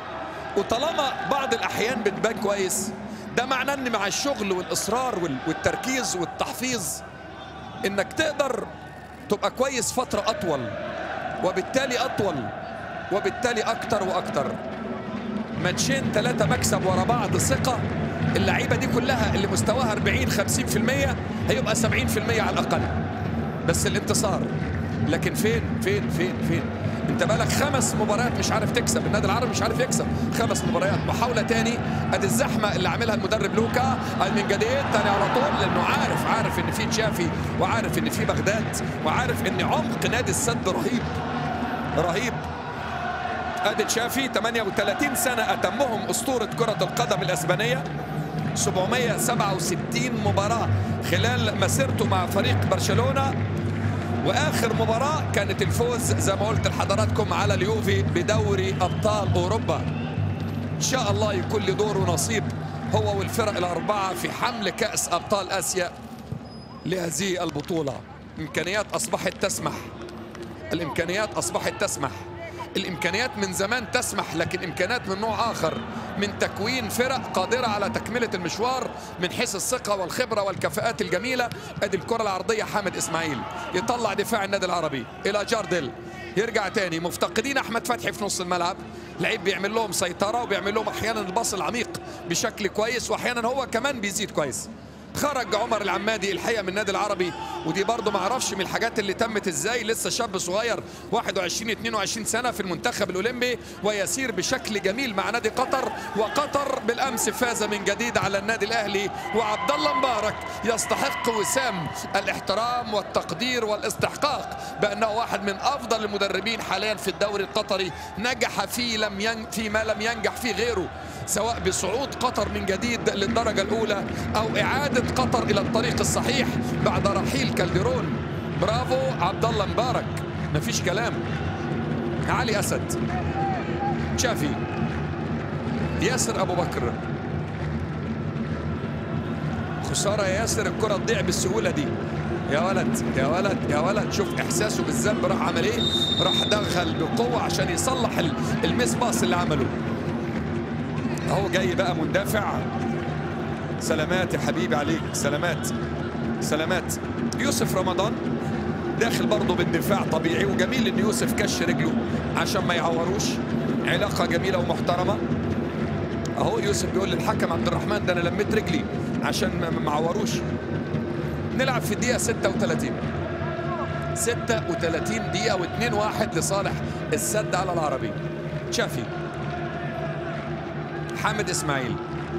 وطالما بعض الاحيان بتبان كويس ده معناه ان مع الشغل والاصرار والتركيز والتحفيظ انك تقدر تبقى كويس فتره اطول وبالتالي اطول وبالتالي اكتر واكتر ماتشين ثلاثه مكسب ورا بعض ثقه اللعيبه دي كلها اللي مستواها 40 50% هيبقى 70% على الاقل بس الانتصار لكن فين فين فين فين انت بقالك خمس مباريات مش عارف تكسب النادي العربي مش عارف يكسب خمس مباريات محاوله تاني ادي الزحمه اللي عاملها المدرب لوكا من جديد تاني على طول لانه عارف عارف ان في تشافي وعارف ان في بغداد وعارف ان عمق نادي السد رهيب رهيب ادي تشافي 38 سنه اتمهم اسطوره كره القدم الاسبانيه 767 مباراه خلال مسيرته مع فريق برشلونه واخر مباراه كانت الفوز زي ما قلت لحضراتكم على اليوفي بدوري ابطال اوروبا ان شاء الله يكون له دور ونصيب هو والفرق الاربعه في حمل كاس ابطال اسيا لهذه البطوله امكانيات اصبحت تسمح الامكانيات اصبحت تسمح الامكانيات من زمان تسمح لكن امكانيات من نوع اخر من تكوين فرق قادره على تكمله المشوار من حيث الثقه والخبره والكفاءات الجميله ادي الكره العرضيه حامد اسماعيل يطلع دفاع النادي العربي الى جاردل يرجع تاني مفتقدين احمد فتحي في نص الملعب لعيب بيعمل لهم سيطره وبيعمل لهم احيانا الباص العميق بشكل كويس واحيانا هو كمان بيزيد كويس خرج عمر العمادي الحقيقه من النادي العربي ودي برضه ما اعرفش من الحاجات اللي تمت ازاي لسه شاب صغير 21 22 سنه في المنتخب الاولمبي ويسير بشكل جميل مع نادي قطر وقطر بالامس فاز من جديد على النادي الاهلي وعبد الله مبارك يستحق وسام الاحترام والتقدير والاستحقاق بانه واحد من افضل المدربين حاليا في الدوري القطري نجح فيه لم ين... فيما لم ينجح فيه غيره سواء بصعود قطر من جديد للدرجة الأولى أو إعادة قطر إلى الطريق الصحيح بعد رحيل كالديرون برافو عبد الله مبارك مفيش كلام علي أسد شافي ياسر أبو بكر خسارة يا ياسر الكرة تضيع بالسهولة دي يا ولد يا ولد يا ولد شوف احساسه بالذنب راح عمل ايه راح دخل بقوه عشان يصلح الميس باص اللي عمله اهو جاي بقى مندفع سلامات يا حبيبي عليك سلامات سلامات يوسف رمضان داخل برضه بالدفاع طبيعي وجميل ان يوسف كش رجله عشان ما يعوروش علاقه جميله ومحترمه اهو يوسف بيقول للحكم عبد الرحمن ده انا لميت رجلي عشان ما عوروش نلعب في الدقيقه 36 36 دقيقه و2 1 لصالح السد على العربي تشافي حامد اسماعيل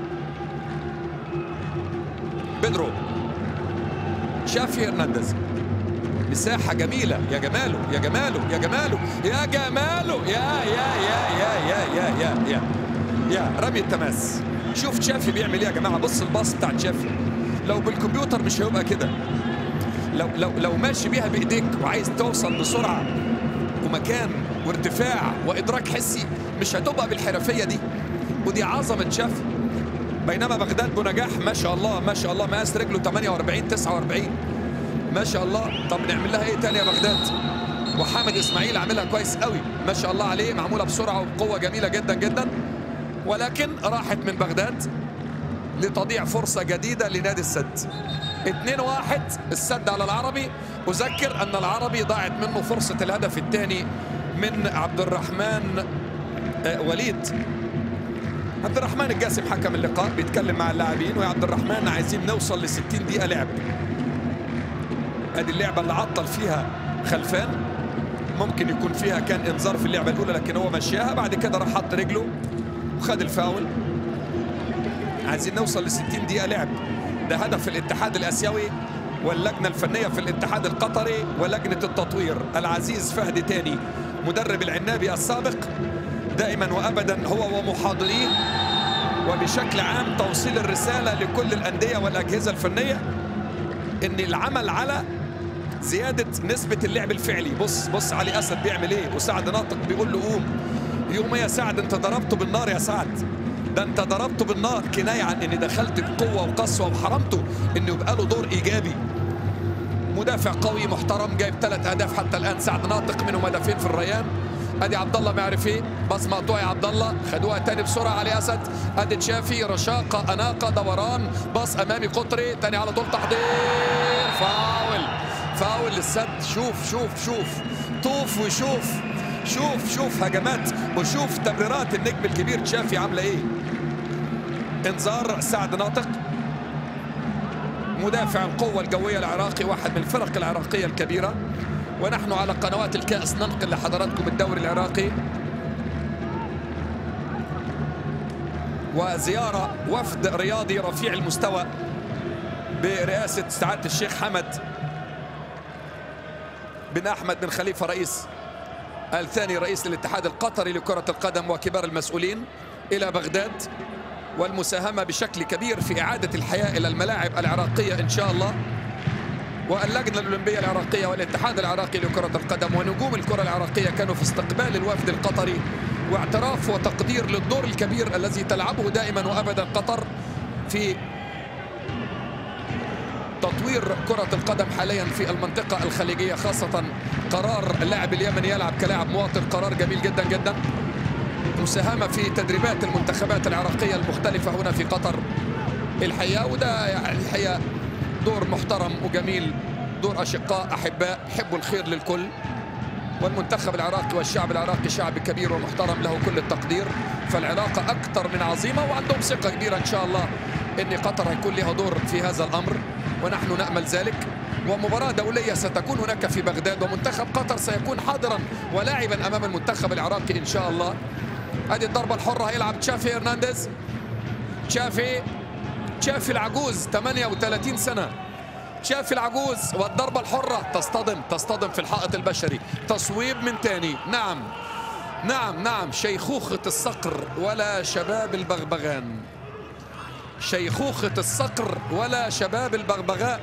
بيدرو شافي هرنانديز مساحة جميلة يا جماله يا جماله يا جماله يا جماله يا يا يا يا يا يا يا يا, يا رمي التماس شوف تشافي بيعمل ايه يا جماعه بص الباص بتاع تشافي لو بالكمبيوتر مش هيبقى كده لو لو لو ماشي بيها بايديك وعايز توصل بسرعه ومكان وارتفاع وادراك حسي مش هتبقى بالحرفيه دي ودي عظمه تشافي بينما بغداد بنجاح ما شاء الله ما شاء الله مقاس رجله 48 49 ما شاء الله طب نعمل لها ايه تاني يا بغداد وحامد اسماعيل عاملها كويس قوي ما شاء الله عليه معموله بسرعه وبقوه جميله جدا جدا ولكن راحت من بغداد لتضيع فرصه جديده لنادي السد 2 1 السد على العربي اذكر ان العربي ضاعت منه فرصه الهدف الثاني من عبد الرحمن آه، وليد عبد الرحمن الجاسم حكم اللقاء بيتكلم مع اللاعبين ويا عبد الرحمن عايزين نوصل ل 60 دقيقه لعب ادي اللعبه اللي عطل فيها خلفان ممكن يكون فيها كان انذار في اللعبه الاولى لكن هو مشيها بعد كده راح حط رجله وخد الفاول عايزين نوصل ل 60 دقيقه لعب ده هدف الاتحاد الاسيوي واللجنه الفنيه في الاتحاد القطري ولجنه التطوير العزيز فهد تاني مدرب العنابي السابق دائما وابدا هو ومحاضريه وبشكل عام توصيل الرساله لكل الانديه والاجهزه الفنيه ان العمل على زياده نسبه اللعب الفعلي بص بص علي اسد بيعمل ايه وسعد ناطق بيقول له قوم يقوم يا سعد انت ضربته بالنار يا سعد ده انت ضربته بالنار كنايه عن اني دخلت بقوه وقسوه وحرمته انه يبقى له دور ايجابي مدافع قوي محترم جايب ثلاث اهداف حتى الان سعد ناطق منهم هدفين في الريان ادي عبد الله ما يعرف ايه باص مقطوع يا عبد الله خدوها تاني بسرعه علي اسد ادي تشافي رشاقه اناقه دوران باص امامي قطري تاني على طول تحضير فاول فاول للسد شوف شوف شوف طوف وشوف شوف شوف هجمات وشوف تمريرات النجم الكبير تشافي عامله ايه انذار سعد ناطق مدافع القوة الجوية العراقي واحد من الفرق العراقية الكبيرة ونحن على قنوات الكأس ننقل لحضراتكم الدوري العراقي وزيارة وفد رياضي رفيع المستوى برئاسة سعادة الشيخ حمد بن أحمد بن خليفة رئيس الثاني رئيس الاتحاد القطري لكرة القدم وكبار المسؤولين إلى بغداد والمساهمة بشكل كبير في إعادة الحياة إلى الملاعب العراقية إن شاء الله واللجنة الأولمبية العراقية والاتحاد العراقي لكرة القدم ونجوم الكرة العراقية كانوا في استقبال الوفد القطري واعتراف وتقدير للدور الكبير الذي تلعبه دائما وأبدا قطر في تطوير كرة القدم حاليا في المنطقة الخليجية خاصة قرار اللاعب اليمني يلعب كلاعب مواطن قرار جميل جدا جدا مساهمة في تدريبات المنتخبات العراقية المختلفة هنا في قطر الحقيقة وده يعني الحقيقة دور محترم وجميل دور أشقاء أحباء يحبوا الخير للكل والمنتخب العراقي والشعب العراقي شعب كبير ومحترم له كل التقدير فالعلاقة أكثر من عظيمة وعندهم ثقة كبيرة إن شاء الله أن قطر هيكون لها دور في هذا الأمر ونحن نأمل ذلك ومباراة دولية ستكون هناك في بغداد ومنتخب قطر سيكون حاضرا ولاعبا أمام المنتخب العراقي إن شاء الله ادي الضربة الحرة هيلعب تشافي هرنانديز تشافي تشافي العجوز 38 سنة تشافي العجوز والضربة الحرة تصطدم تصطدم في الحائط البشري تصويب من تاني نعم نعم نعم شيخوخة الصقر ولا شباب البغبغان شيخوخة الصقر ولا شباب البغبغاء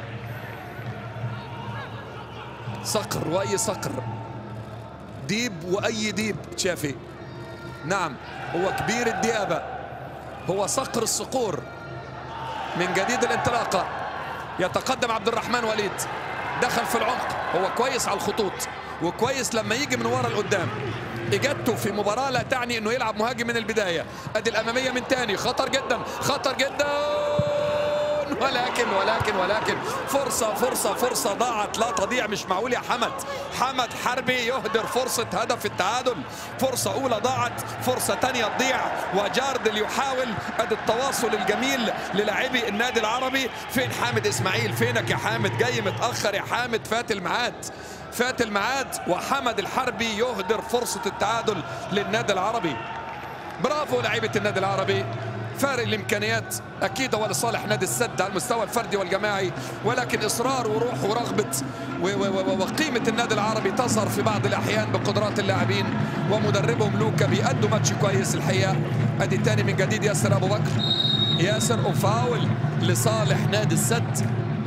صقر وأي صقر ديب وأي ديب تشافي نعم هو كبير الديابة هو صقر الصقور من جديد الانطلاقة يتقدم عبد الرحمن وليد دخل في العمق هو كويس على الخطوط وكويس لما يجي من ورا لقدام اجابته في مباراة لا تعني انه يلعب مهاجم من البداية ادي الامامية من تاني خطر جدا خطر جدا ولكن ولكن ولكن فرصة فرصة فرصة ضاعت لا تضيع مش معقول يا حمد حمد حربي يهدر فرصة هدف التعادل فرصة أولى ضاعت فرصة تانية تضيع وجاردل يحاول ادي التواصل الجميل للاعبي النادي العربي فين حامد إسماعيل فينك يا حامد جاي متأخر يا حامد فات الميعاد فات الميعاد وحمد الحربي يهدر فرصة التعادل للنادي العربي برافو لعيبة النادي العربي فارق الامكانيات اكيد هو لصالح نادي السد على المستوى الفردي والجماعي ولكن اصرار وروح ورغبه وقيمه النادي العربي تظهر في بعض الاحيان بقدرات اللاعبين ومدربهم لوكا بيأدوا ماتش كويس الحقيقه ادي تاني من جديد ياسر ابو بكر ياسر وفاول لصالح نادي السد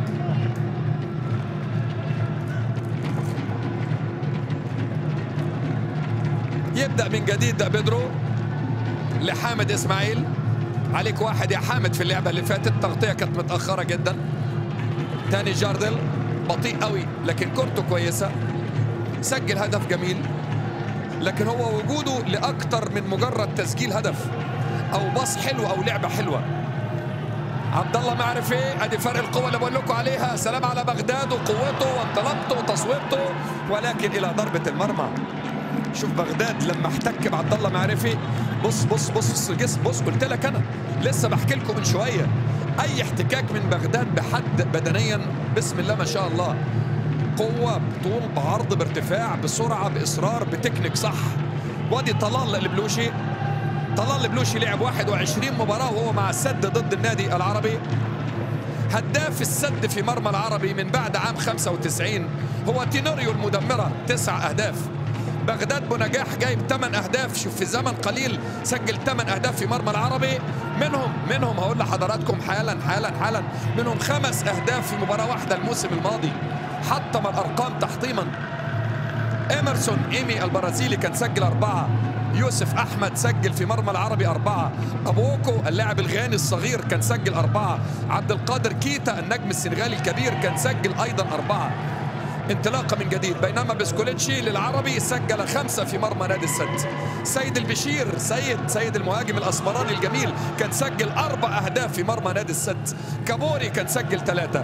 يبدأ من جديد بيدرو لحامد إسماعيل عليك واحد يا حامد في اللعبة اللي فاتت تغطية كانت متأخرة جدا تاني جاردل بطيء قوي لكن كورته كويسة سجل هدف جميل لكن هو وجوده لأكتر من مجرد تسجيل هدف أو باص حلو أو لعبة حلوة عبد الله ما عرف ايه ادي فرق القوه اللي بقول لكم عليها سلام على بغداد وقوته وانطلاقته وتصويبته ولكن الى ضربه المرمى شوف بغداد لما احتك بعبد الله معرفي بص بص بص جس بص قلت لك انا لسه بحكي لكم من شويه اي احتكاك من بغداد بحد بدنيا بسم الله ما شاء الله قوه بطول بعرض بارتفاع بسرعه باصرار بتكنيك صح وادي طلال البلوشي طلال البلوشي لعب 21 مباراه وهو مع السد ضد النادي العربي هداف السد في مرمى العربي من بعد عام 95 هو تينوريو المدمره تسع اهداف بغداد بنجاح جايب 8 اهداف شوف في زمن قليل سجل 8 اهداف في مرمى العربي منهم منهم هقول لحضراتكم حالا حالا حالا منهم خمس اهداف في مباراه واحده الموسم الماضي حطم الارقام تحطيما ايمرسون ايمي البرازيلي كان سجل اربعه يوسف احمد سجل في مرمى العربي اربعه ابوكو اللاعب الغاني الصغير كان سجل اربعه عبد القادر كيتا النجم السنغالي الكبير كان سجل ايضا اربعه انطلاقه من جديد بينما بسكوليتشي للعربي سجل خمسه في مرمى نادي السد سيد البشير سيد سيد المهاجم الاسمراني الجميل كان سجل اربع اهداف في مرمى نادي السد كابوري كان سجل ثلاثه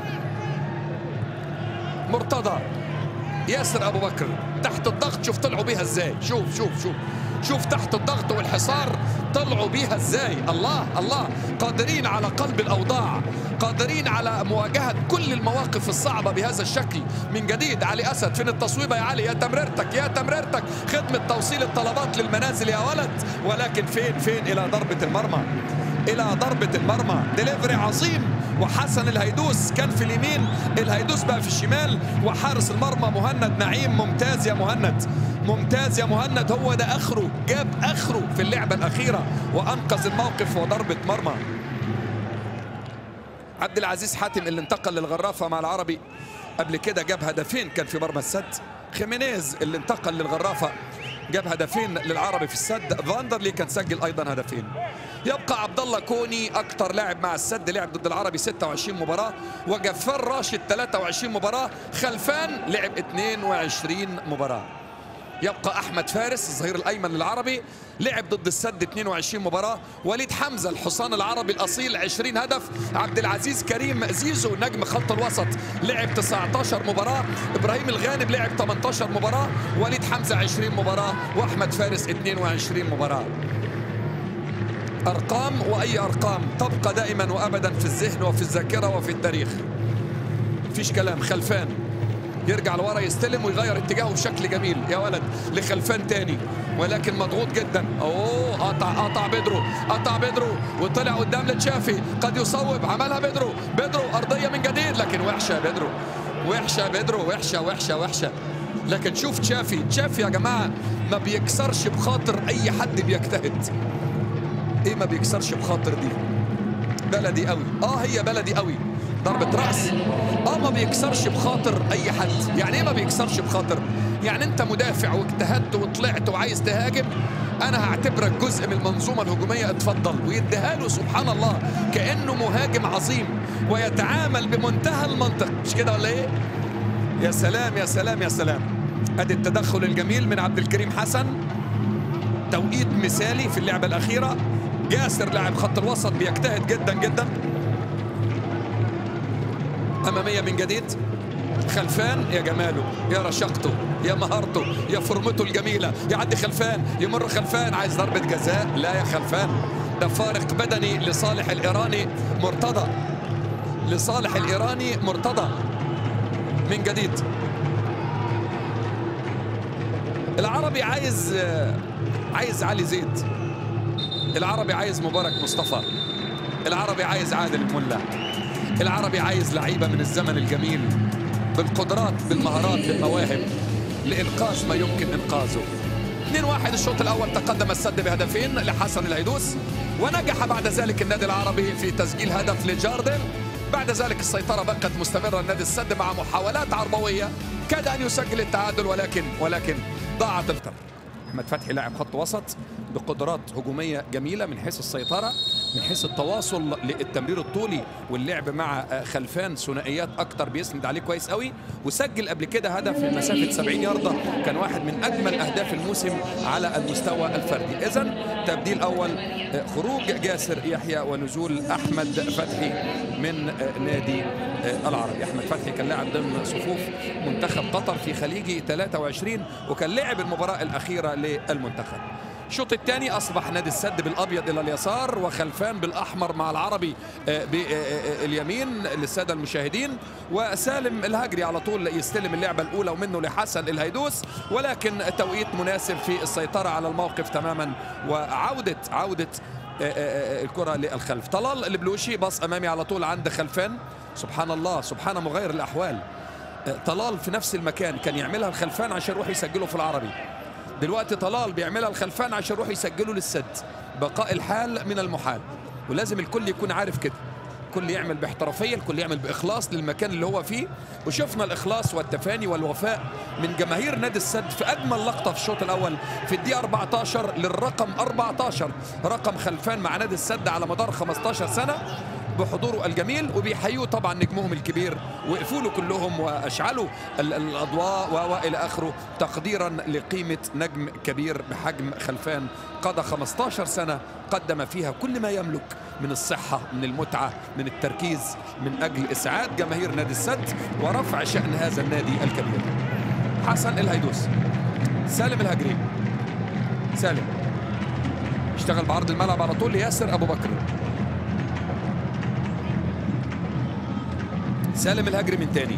مرتضى ياسر ابو بكر تحت الضغط شوف طلعوا بيها ازاي شوف شوف شوف شوف تحت الضغط والحصار طلعوا بيها ازاي الله الله قادرين على قلب الاوضاع قادرين على مواجهه كل المواقف الصعبه بهذا الشكل من جديد علي اسد فين التصويبه يا علي يا تمريرتك يا تمريرتك خدمه توصيل الطلبات للمنازل يا ولد ولكن فين فين الى ضربه المرمى الى ضربه المرمى ديليفري عظيم وحسن الهيدوس كان في اليمين الهيدوس بقى في الشمال وحارس المرمى مهند نعيم ممتاز يا مهند ممتاز يا مهند هو ده اخره جاب اخره في اللعبه الاخيره وانقذ الموقف وضربه مرمى عبد العزيز حاتم اللي انتقل للغرافه مع العربي قبل كده جاب هدفين كان في مرمى السد خيمينيز اللي انتقل للغرافه جاب هدفين للعربي في السد فاندرلي كان سجل ايضا هدفين يبقى عبد الله كوني اكثر لاعب مع السد لعب ضد العربي 26 مباراه وجفار راشد 23 مباراه خلفان لعب 22 مباراه يبقى احمد فارس الظهير الايمن للعربي لعب ضد السد 22 مباراه وليد حمزه الحصان العربي الاصيل 20 هدف عبد العزيز كريم زيزو نجم خط الوسط لعب 19 مباراه ابراهيم الغانم لعب 18 مباراه وليد حمزه 20 مباراه واحمد فارس 22 مباراه ارقام واي ارقام تبقى دائما وابدا في الذهن وفي الذاكره وفي التاريخ مفيش كلام خلفان يرجع لورا يستلم ويغير اتجاهه بشكل جميل يا ولد لخلفان تاني ولكن مضغوط جدا اوه قطع قطع بيدرو قطع بيدرو وطلع قدام لتشافي قد يصوب عملها بيدرو بيدرو ارضيه من جديد لكن وحشه بيدرو وحشه بيدرو وحشه وحشه وحشه لكن شوف تشافي تشافي يا جماعه ما بيكسرش بخاطر اي حد بيجتهد ايه ما بيكسرش بخاطر دي بلدي قوي اه هي بلدي قوي ضربة رأس اه ما بيكسرش بخاطر اي حد يعني ايه ما بيكسرش بخاطر يعني انت مدافع واجتهدت وطلعت وعايز تهاجم انا هعتبرك جزء من المنظومة الهجومية اتفضل ويديها له سبحان الله كأنه مهاجم عظيم ويتعامل بمنتهى المنطق مش كده ولا ايه يا سلام يا سلام يا سلام ادي التدخل الجميل من عبد الكريم حسن توقيت مثالي في اللعبة الأخيرة جاسر لاعب خط الوسط بيجتهد جدا جدا أمامية من جديد خلفان يا جماله يا رشاقته يا مهارته يا فورمته الجميلة يعدي خلفان يمر خلفان عايز ضربة جزاء لا يا خلفان ده فارق بدني لصالح الإيراني مرتضى لصالح الإيراني مرتضى من جديد العربي عايز عايز علي زيد العربي عايز مبارك مصطفى العربي عايز عادل الملا العربي عايز لعيبه من الزمن الجميل بالقدرات بالمهارات بالمواهب لانقاذ ما يمكن انقاذه 2-1 الشوط الاول تقدم السد بهدفين لحسن الهيدوس ونجح بعد ذلك النادي العربي في تسجيل هدف لجاردن بعد ذلك السيطرة بقت مستمرة النادي السد مع محاولات عربوية كاد أن يسجل التعادل ولكن ولكن ضاعت الفطر احمد فتحي لاعب خط وسط بقدرات هجوميه جميله من حيث السيطره من حيث التواصل للتمرير الطولي واللعب مع خلفان ثنائيات اكتر بيسند عليه كويس قوي وسجل قبل كده هدف من مسافه 70 يارده كان واحد من اجمل اهداف الموسم على المستوى الفردي اذا تبديل اول خروج جاسر يحيى ونزول احمد فتحي من نادي العربي احمد فتحي كان لاعب ضمن صفوف منتخب قطر في خليجي 23 وكان لعب المباراه الاخيره للمنتخب الشوط الثاني اصبح نادي السد بالابيض الى اليسار وخلفان بالاحمر مع العربي باليمين للساده المشاهدين وسالم الهجري على طول يستلم اللعبه الاولى ومنه لحسن الهيدوس ولكن توقيت مناسب في السيطره على الموقف تماما وعوده عوده الكره للخلف طلال البلوشي باص امامي على طول عند خلفان سبحان الله سبحان مغير الاحوال طلال في نفس المكان كان يعملها الخلفان عشان يروح يسجله في العربي دلوقتي طلال بيعملها الخلفان عشان يروح يسجله للسد بقاء الحال من المحال ولازم الكل يكون عارف كده الكل يعمل باحترافيه الكل يعمل باخلاص للمكان اللي هو فيه وشفنا الاخلاص والتفاني والوفاء من جماهير نادي السد في اجمل لقطه في الشوط الاول في الدقيقه 14 للرقم 14 رقم خلفان مع نادي السد على مدار 15 سنه بحضوره الجميل وبيحيوه طبعا نجمهم الكبير وقفوا له كلهم واشعلوا الاضواء والى اخره تقديرا لقيمه نجم كبير بحجم خلفان قضى 15 سنه قدم فيها كل ما يملك من الصحه من المتعه من التركيز من اجل اسعاد جماهير نادي السد ورفع شان هذا النادي الكبير حسن الهيدوس سالم الهجري سالم اشتغل بعرض الملعب على طول لياسر ابو بكر سالم الهجري من تاني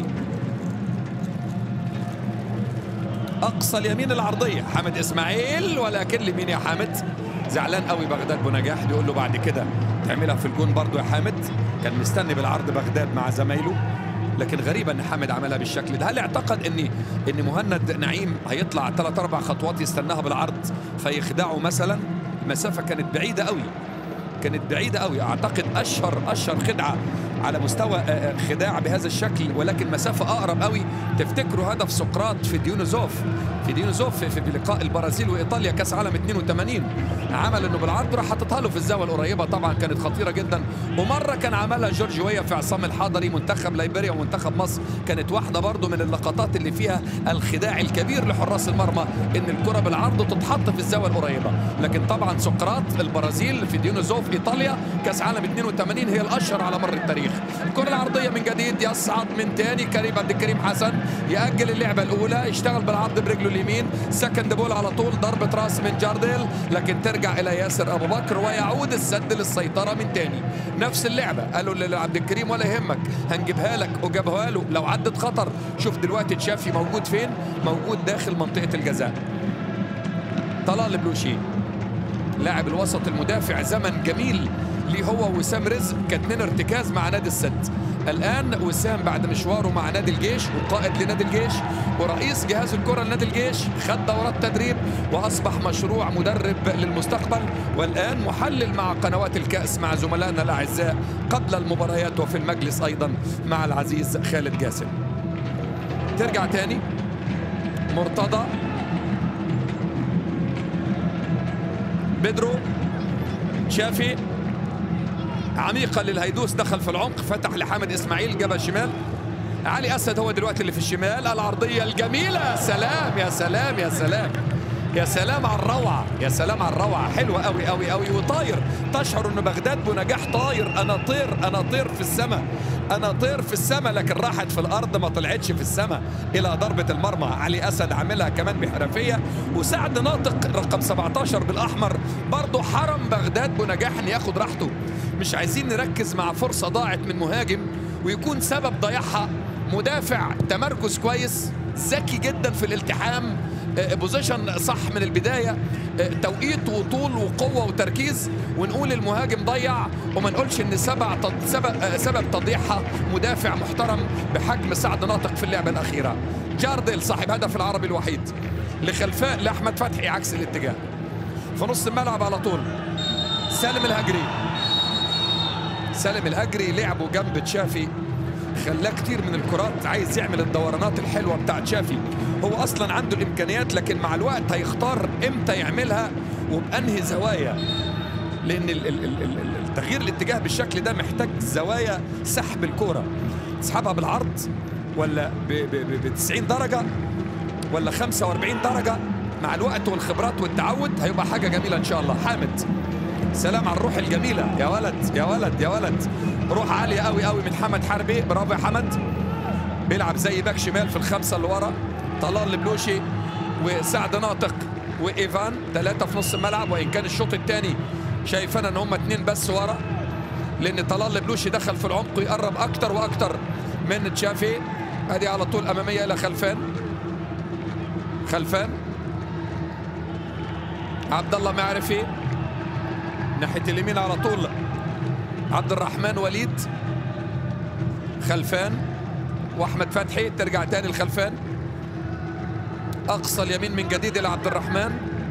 اقصى اليمين العرضيه حامد اسماعيل ولكن لمين يا حامد زعلان قوي بغداد بنجاح بيقول له بعد كده تعملها في الجون برضو يا حامد كان مستني بالعرض بغداد مع زمايله لكن غريبة ان حامد عملها بالشكل ده هل اعتقد ان ان مهند نعيم هيطلع ثلاث اربع خطوات يستناها بالعرض فيخدعه مثلا المسافة كانت بعيدة قوي كانت بعيدة قوي اعتقد اشهر اشهر خدعة على مستوى خداع بهذا الشكل ولكن مسافة أقرب قوي تفتكروا هدف سقراط في ديونوزوف في ديونوزوف في لقاء البرازيل وإيطاليا كأس عالم 82 عمل إنه بالعرض راح حاططها له في الزاوية القريبة طبعا كانت خطيرة جدا ومرة كان عملها جورج ويا في عصام الحضري منتخب ليبيريا ومنتخب مصر كانت واحدة برضو من اللقطات اللي فيها الخداع الكبير لحراس المرمى إن الكرة بالعرض تتحط في الزاوية القريبة لكن طبعا سقراط البرازيل في ديونوزوف إيطاليا كأس عالم 82 هي الأشهر على مر التاريخ الكرة العرضية من جديد يصعد من تاني كريم عبد الكريم حسن يأجل اللعبة الأولى يشتغل بالعرض برجله اليمين سكند بول على طول ضربة راس من جارديل لكن ترجع إلى ياسر أبو بكر ويعود السد للسيطرة من تاني نفس اللعبة قالوا لعبد الكريم ولا يهمك هنجيبها لك وجابها له لو عدت خطر شوف دلوقتي تشافي موجود فين موجود داخل منطقة الجزاء طلال بلوشي لاعب الوسط المدافع زمن جميل ليه هو وسام رزق كاتنين ارتكاز مع نادي السد الان وسام بعد مشواره مع نادي الجيش وقائد لنادي الجيش ورئيس جهاز الكره لنادي الجيش خد دورات تدريب واصبح مشروع مدرب للمستقبل والان محلل مع قنوات الكاس مع زملائنا الاعزاء قبل المباريات وفي المجلس ايضا مع العزيز خالد جاسم ترجع تاني مرتضى بيدرو شافي عميقة للهيدوس دخل في العمق فتح لحامد إسماعيل جبهة شمال علي أسد هو دلوقتي اللي في الشمال العرضية الجميلة يا سلام يا سلام يا سلام يا سلام على الروعة يا سلام على الروعة حلوة قوي قوي قوي وطاير تشعر ان بغداد بنجاح طاير انا طير انا طير في السماء انا طير في السماء لكن راحت في الارض ما طلعتش في السماء الى ضربة المرمى علي اسد عاملها كمان بحرفية وسعد ناطق رقم 17 بالاحمر برضه حرم بغداد بنجاح ان ياخد راحته مش عايزين نركز مع فرصة ضاعت من مهاجم ويكون سبب ضياعها مدافع تمركز كويس ذكي جدا في الالتحام آه، بوزيشن صح من البدايه آه، توقيت وطول وقوه وتركيز ونقول المهاجم ضيع وما نقولش ان سبع تض... سبب آه، سبب تضييعها مدافع محترم بحجم سعد ناطق في اللعبه الاخيره جاردل صاحب هدف العربي الوحيد لخلفاء لاحمد فتحي عكس الاتجاه في نص الملعب على طول سالم الهجري سالم الهجري لعبه جنب تشافي خلاه كتير من الكرات عايز يعمل الدورانات الحلوه بتاعت شافي هو اصلا عنده الامكانيات لكن مع الوقت هيختار امتى يعملها وبانهي زوايا لان ال- ال- ال- ال- ال- تغيير الاتجاه بالشكل ده محتاج زوايا سحب الكوره تسحبها بالعرض ولا ب 90 درجه ولا 45 درجه مع الوقت والخبرات والتعود هيبقى حاجه جميله ان شاء الله حامد سلام على الروح الجميله يا ولد يا ولد يا ولد روح عاليه قوي قوي من حمد حربي برافو يا حمد بيلعب زي باك شمال في الخمسه اللي ورا طلال البلوشي وسعد ناطق وايفان ثلاثه في نص الملعب وان كان الشوط الثاني شايفانا ان هم اثنين بس ورا لان طلال البلوشي دخل في العمق ويقرب اكتر واكتر من تشافي ادي على طول اماميه الى خلفان خلفان عبد الله معرفي ناحيه اليمين على طول عبد الرحمن وليد خلفان واحمد فتحي ترجع تاني لخلفان اقصى اليمين من جديد الى عبد الرحمن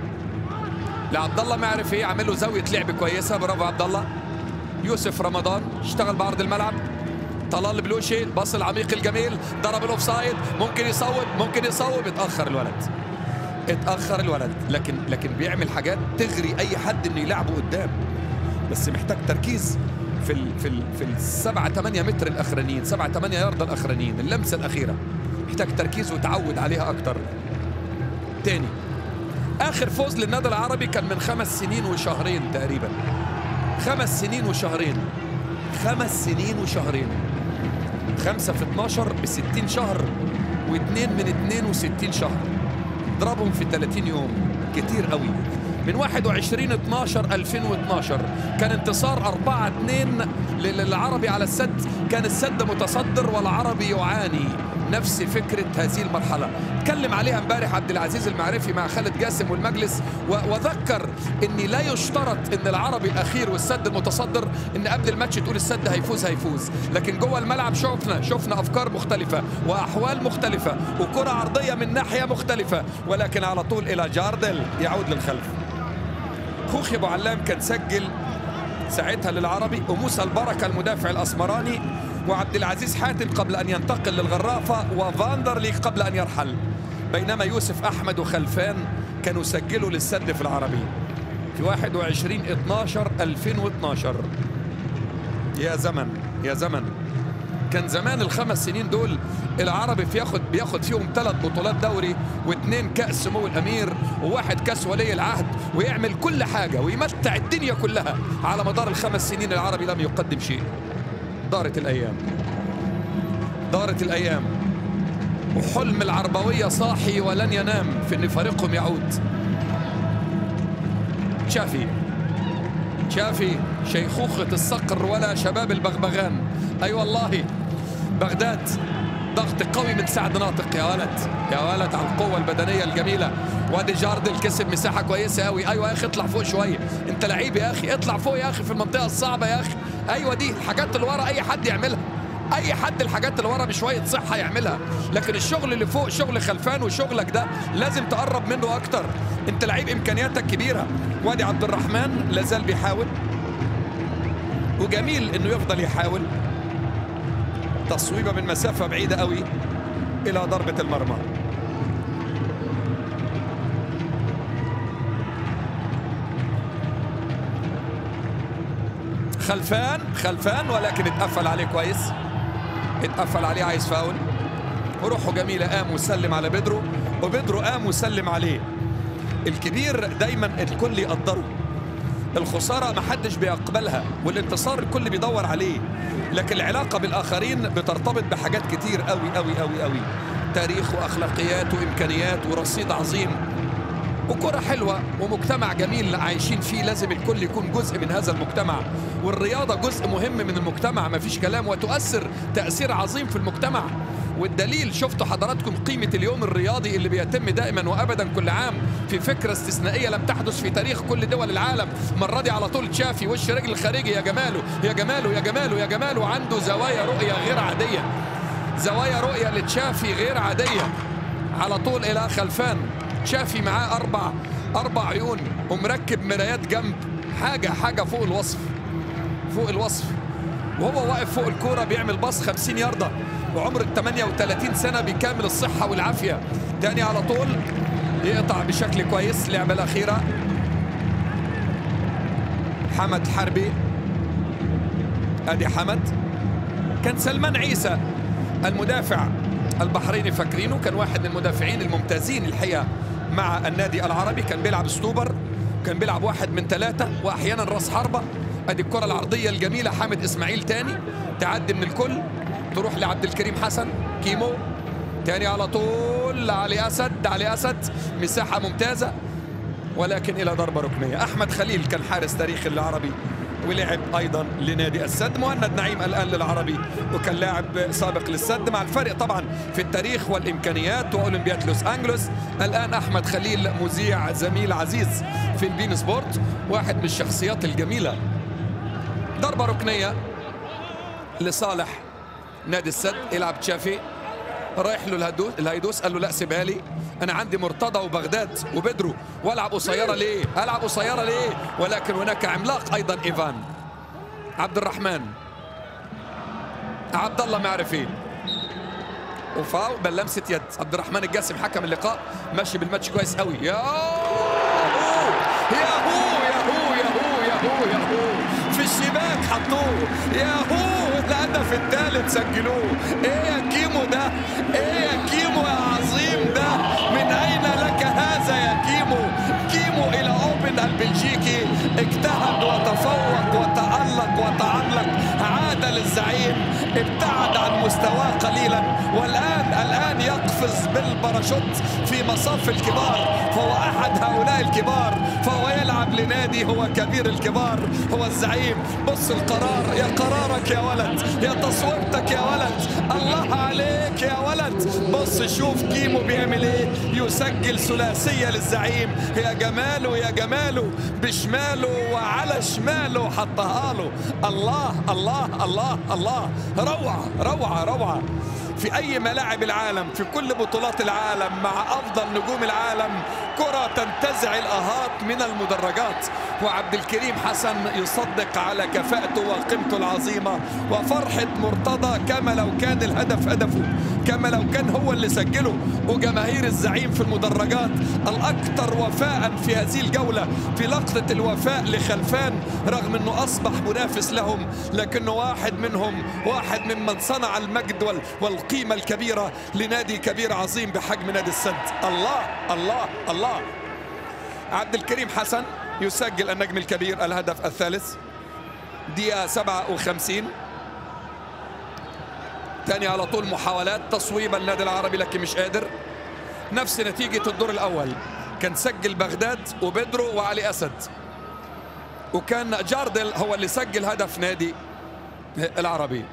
لعبد الله معرفي عامل له زاويه لعب كويسه برافو عبد الله يوسف رمضان اشتغل بعرض الملعب طلال بلوشي الباص العميق الجميل ضرب الاوفسايد ممكن يصوب ممكن يصوب اتاخر الولد اتاخر الولد لكن لكن بيعمل حاجات تغري اي حد انه يلعبه قدام بس محتاج تركيز في ال في ال في السبعة 8 متر الاخرانيين 7 8 يارد الاخرانيين اللمسه الاخيره محتاج تركيز وتعود عليها اكتر تاني اخر فوز للنادي العربي كان من خمس سنين وشهرين تقريبا خمس سنين وشهرين خمس سنين وشهرين خمسة في 12 ب 60 شهر واثنين من 62 شهر اضربهم في 30 يوم كتير قوي من 21 12 2012 كان انتصار 4 2 للعربي على السد كان السد متصدر والعربي يعاني نفس فكرة هذه المرحلة اتكلم عليها امبارح عبد العزيز المعرفي مع خالد جاسم والمجلس و- وذكر ان لا يشترط ان العربي الاخير والسد المتصدر ان قبل الماتش تقول السد هيفوز هيفوز لكن جوه الملعب شفنا شفنا افكار مختلفة واحوال مختلفة وكرة عرضية من ناحية مختلفة ولكن على طول الى جاردل يعود للخلف خوخي ابو علام كان سجل ساعتها للعربي وموسى البركه المدافع الاسمراني وعبد العزيز حاتم قبل ان ينتقل للغرافه وفاندرلي قبل ان يرحل بينما يوسف احمد وخلفان كانوا سجلوا للسد في العربي في 21 12 2012 يا زمن يا زمن كان زمان الخمس سنين دول العربي بياخد بياخد فيهم ثلاث بطولات دوري واثنين كاس سمو الامير وواحد كاس ولي العهد ويعمل كل حاجه ويمتع الدنيا كلها على مدار الخمس سنين العربي لم يقدم شيء دارت الايام دارت الايام وحلم العربويه صاحي ولن ينام في ان فريقهم يعود شافي شافي شيخوخة الصقر ولا شباب البغبغان أي أيوة والله بغداد ضغط قوي من سعد ناطق يا ولد يا ولد على القوة البدنية الجميلة وادي جاردل كسب مساحة كويسة قوي أيوة يا أخي اطلع فوق شوية أنت لعيب يا أخي اطلع فوق يا أخي في المنطقة الصعبة يا أخي أيوة دي الحاجات اللي ورا أي حد يعملها اي حد الحاجات اللي ورا بشويه صحه يعملها لكن الشغل اللي فوق شغل خلفان وشغلك ده لازم تقرب منه اكتر انت لعيب امكانياتك كبيره وادي عبد الرحمن لازال بيحاول وجميل انه يفضل يحاول تصويبه من مسافه بعيده قوي الى ضربه المرمى خلفان خلفان ولكن اتقفل عليه كويس اتقفل عليه عايز فاول وروحه جميلة قام وسلم على بيدرو وبيدرو قام وسلم عليه الكبير دايما الكل يقدره الخسارة ما حدش بيقبلها والانتصار الكل بيدور عليه لكن العلاقة بالآخرين بترتبط بحاجات كتير قوي قوي قوي قوي تاريخ وأخلاقيات وإمكانيات ورصيد عظيم وكرة حلوة ومجتمع جميل عايشين فيه لازم الكل يكون جزء من هذا المجتمع والرياضة جزء مهم من المجتمع ما فيش كلام وتؤثر تأثير عظيم في المجتمع والدليل شفتوا حضراتكم قيمة اليوم الرياضي اللي بيتم دائما وأبدا كل عام في فكرة استثنائية لم تحدث في تاريخ كل دول العالم المرة دي على طول تشافي وش رجل الخارجي يا جماله يا جماله يا جماله يا جماله عنده زوايا رؤية غير عادية زوايا رؤية لتشافي غير عادية على طول إلى خلفان تشافي معاه أربع أربع عيون ومركب مرايات جنب حاجة حاجة فوق الوصف فوق الوصف وهو واقف فوق الكورة بيعمل باص 50 ياردة وعمر ال 38 سنة بكامل الصحة والعافية تاني على طول يقطع بشكل كويس اللعبة الأخيرة حمد حربي ادي حمد كان سلمان عيسى المدافع البحريني فاكرينه كان واحد من المدافعين الممتازين الحقيقه مع النادي العربي كان بيلعب ستوبر كان بيلعب واحد من ثلاثه واحيانا راس حربه ادي الكره العرضيه الجميله حامد اسماعيل تاني تعدي من الكل تروح لعبد الكريم حسن كيمو تاني على طول علي اسد علي اسد مساحه ممتازه ولكن الى ضربه ركنيه احمد خليل كان حارس تاريخي العربي ولعب ايضا لنادي السد مهند نعيم الان للعربي وكان لاعب سابق للسد مع الفرق طبعا في التاريخ والامكانيات واولمبياد لوس انجلوس الان احمد خليل مذيع زميل عزيز في البين سبورت واحد من الشخصيات الجميله ضربه ركنيه لصالح نادي السد يلعب تشافي رايح له الهدوس الهيدوس قال له لا سيبها لي انا عندي مرتضى وبغداد وبدرو والعب قصيره ليه العب قصيره ليه ولكن هناك عملاق ايضا ايفان عبد الرحمن عبد الله معرفي وفاو بل لمسه يد عبد الرحمن الجاسم حكم اللقاء ماشي بالماتش كويس قوي يا هو يا هو يا هو يا هو يا هو يا هو في الشباك حطوه يا هو الهدف الثالث سجلوه ايه يا كيمو ده ايه يا كيمو يا عظيم ده من اين لك هذا يا كيمو كيمو الى اوبن البلجيكي اجتهد وتفوق وتألق وتعلق عاد للزعيم ابتعد عن مستواه قليلا والان الان يقفز بالباراشوت في مصاف الكبار فهو احد هؤلاء الكبار فهو يلعب لنادي هو كبير الكبار هو الزعيم بص القرار يا قرارك يا ولد يا تصويرتك يا ولد الله عليك يا ولد بص شوف كيمو بيعمل ايه يسجل ثلاثية للزعيم يا جماله يا جماله بشماله وعلى شماله حطها له الله الله الله الله روعة روعة روعة في أي ملاعب العالم في كل بطولات العالم مع أفضل نجوم العالم كرة تنتزع الأهات من المدرجات وعبد الكريم حسن يصدق على كفاءته وقيمته العظيمة وفرحة مرتضى كما لو كان الهدف هدفه كما لو كان هو اللي سجله وجماهير الزعيم في المدرجات الأكثر وفاء في هذه الجولة في لقطة الوفاء لخلفان رغم أنه أصبح منافس لهم لكنه واحد منهم واحد ممن صنع المجد وال- والقيمة الكبيرة لنادي كبير عظيم بحجم نادي السد الله الله الله عبد الكريم حسن يسجل النجم الكبير الهدف الثالث دقيقة 57 تاني على طول محاولات تصويب النادي العربي لكن مش قادر نفس نتيجة الدور الأول كان سجل بغداد وبدرو وعلي أسد وكان جاردل هو اللي سجل هدف نادي العربي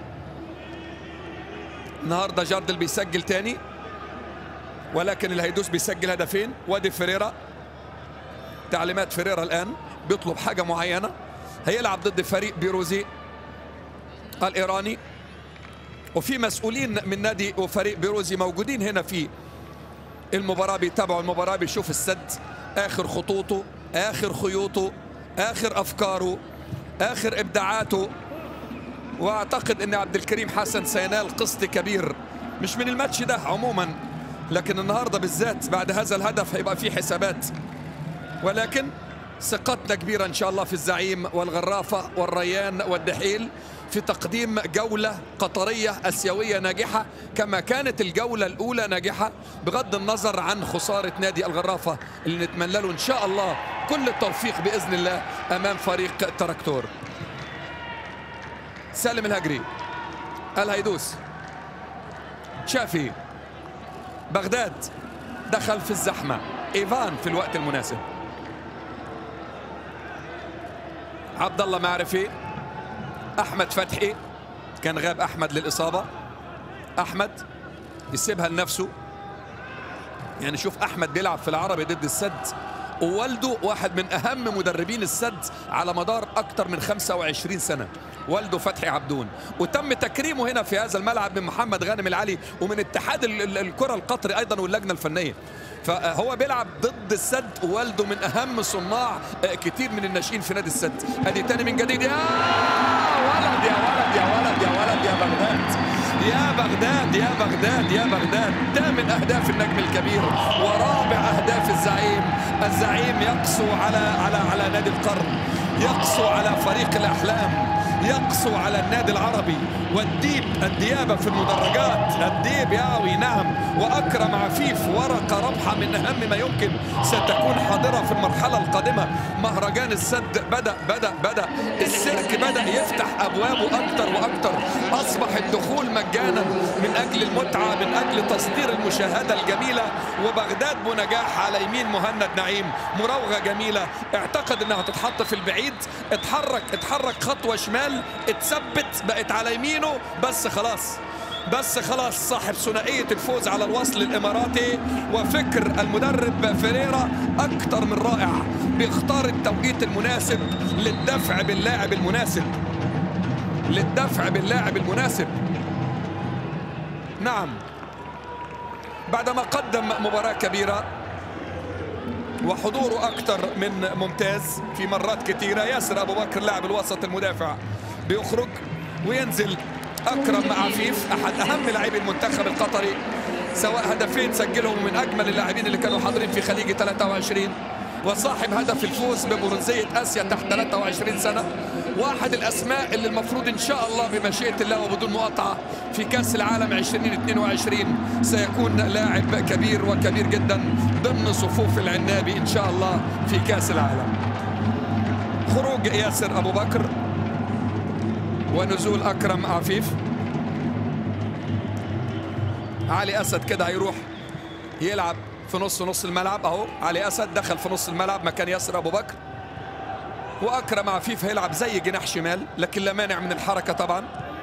النهارده جاردل بيسجل تاني ولكن الهيدوس بيسجل هدفين وادي فيريرا تعليمات فيريرا الان بيطلب حاجه معينه هيلعب ضد فريق بيروزي الايراني وفي مسؤولين من نادي وفريق بيروزي موجودين هنا في المباراه بيتابعوا المباراه بيشوف السد اخر خطوطه اخر خيوطه اخر افكاره اخر ابداعاته واعتقد ان عبد الكريم حسن سينال قسط كبير مش من الماتش ده عموما لكن النهارده بالذات بعد هذا الهدف هيبقى في حسابات ولكن ثقتنا كبيره ان شاء الله في الزعيم والغرافه والريان والدحيل في تقديم جولة قطرية أسيوية ناجحة كما كانت الجولة الأولى ناجحة بغض النظر عن خسارة نادي الغرافة اللي نتمنى له إن شاء الله كل التوفيق بإذن الله أمام فريق تراكتور سالم الهجري الهيدوس شافي بغداد دخل في الزحمة إيفان في الوقت المناسب عبد الله معرفي أحمد فتحي كان غاب أحمد للإصابة احمد يسيبها لنفسه يعني شوف احمد بيلعب في العربي ضد السد ووالده واحد من اهم مدربين السد على مدار اكثر من 25 سنه والده فتحي عبدون وتم تكريمه هنا في هذا الملعب من محمد غانم العلي ومن اتحاد ال- ال- الكره القطري ايضا واللجنه الفنيه فهو بيلعب ضد السد ووالده من اهم صناع آه، كتير من الناشئين في نادي السد ادي تاني من جديد يا ولد يا ولد يا ولد يا ولد يا بغداد يا بغداد يا بغداد يا بغداد ثامن اهداف النجم الكبير ورابع اهداف الزعيم الزعيم يقسو على على على نادي القرن يقسو على فريق الاحلام يقسو على النادي العربي والديب الديابه في المدرجات الديب ياوي نعم واكرم عفيف ورقه رابحه من اهم ما يمكن ستكون حاضره في المرحله القادمه مهرجان السد بدا بدا بدا السيرك بدا يفتح ابوابه اكتر واكتر اصبح الدخول مجانا من اجل المتعه من اجل تصدير المشاهده الجميله وبغداد بنجاح على يمين مهند نعيم مراوغه جميله اعتقد انها تتحط في البعيد اتحرك اتحرك خطوه شمال اتثبت بقت على يمينه بس خلاص بس خلاص صاحب ثنائية الفوز على الوصل الإماراتي وفكر المدرب فيريرا أكثر من رائع بيختار التوقيت المناسب للدفع باللاعب المناسب للدفع باللاعب المناسب نعم بعدما قدم مباراة كبيرة وحضوره أكثر من ممتاز في مرات كثيرة ياسر أبو بكر لاعب الوسط المدافع بيخرج وينزل أكرم عفيف أحد أهم لاعبي المنتخب القطري سواء هدفين سجلهم من أجمل اللاعبين اللي كانوا حاضرين في خليج 23 وصاحب هدف الفوز ببرونزية آسيا تحت 23 سنة واحد الأسماء اللي المفروض إن شاء الله بمشيئة الله وبدون مقاطعة في كأس العالم 2022 سيكون لاعب كبير وكبير جدا ضمن صفوف العنابي إن شاء الله في كأس العالم خروج ياسر أبو بكر ونزول أكرم عفيف علي أسد كده هيروح يلعب في نص نص الملعب اهو علي اسد دخل في نص الملعب مكان ياسر ابو بكر واكرم عفيف هيلعب زي جناح شمال لكن لا مانع من الحركه طبعا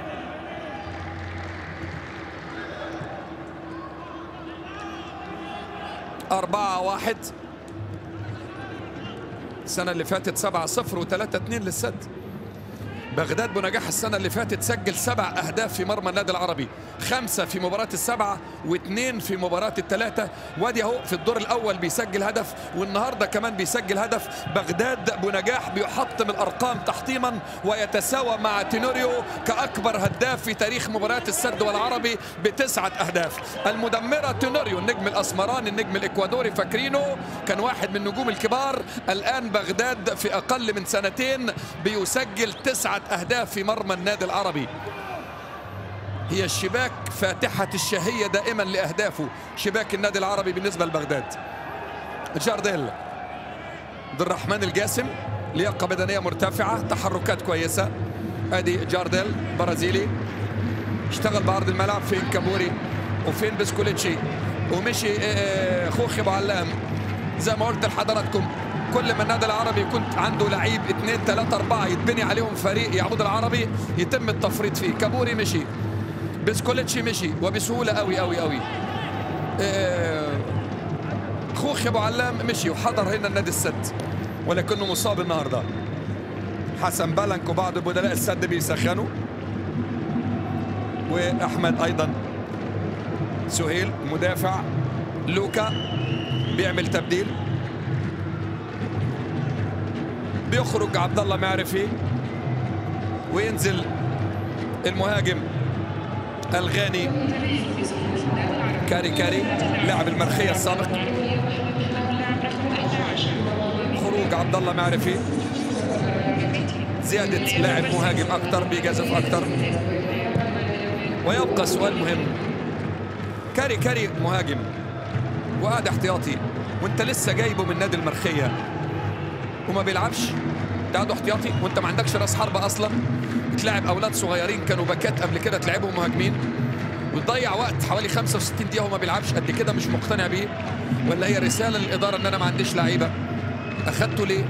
أربعة واحد السنة اللي فاتت سبعة صفر وثلاثة اتنين للسد بغداد بنجاح السنة اللي فاتت سجل سبع أهداف في مرمى النادي العربي خمسة في مباراة السبعة واثنين في مباراة الثلاثة وادي اهو في الدور الأول بيسجل هدف والنهاردة كمان بيسجل هدف بغداد بنجاح بيحطم الأرقام تحطيما ويتساوى مع تينوريو كأكبر هداف في تاريخ مباريات السد والعربي بتسعة أهداف المدمرة تينوريو النجم الأسمراني النجم الإكوادوري فاكرينه كان واحد من النجوم الكبار الآن بغداد في أقل من سنتين بيسجل تسعة أهداف في مرمى النادي العربي هي الشباك فاتحة الشهية دائما لأهدافه شباك النادي العربي بالنسبة لبغداد جارديل عبد الرحمن الجاسم لياقة بدنية مرتفعة تحركات كويسة ادي جارديل برازيلي اشتغل بعرض الملعب فين كابوري وفين بسكوليتشي ومشي آه، خوخي ابو علام زي ما قلت لحضراتكم كل ما النادي العربي يكون عنده لعيب اثنين ثلاثة أربعة يتبني عليهم فريق يعود العربي يتم التفريط فيه كابوري مشي بسكوليتشي مشي وبسهولة قوي قوي قوي آه، خوخي ابو علام مشي وحضر هنا النادي السد ولكنه مصاب النهارده حسن بلنك وبعض بدلاء السد بيسخنوا واحمد ايضا سهيل مدافع لوكا بيعمل تبديل بيخرج عبد الله معرفي وينزل المهاجم الغاني كاري كاري لاعب المرخيه السابق خروج عبد الله معرفي زيادة لاعب مهاجم أكثر بيجازف أكثر ويبقى سؤال مهم كاري كاري مهاجم وقاعد احتياطي وانت لسه جايبه من نادي المرخية وما بيلعبش تقعده احتياطي وانت ما عندكش راس حربة أصلا بتلعب أولاد صغيرين كانوا باكات قبل كده تلعبهم مهاجمين وتضيع وقت حوالي 65 دقيقة وما بيلعبش قد كده مش مقتنع بيه ولا هي رسالة للإدارة إن أنا ما عنديش لعيبة أخدته ليه؟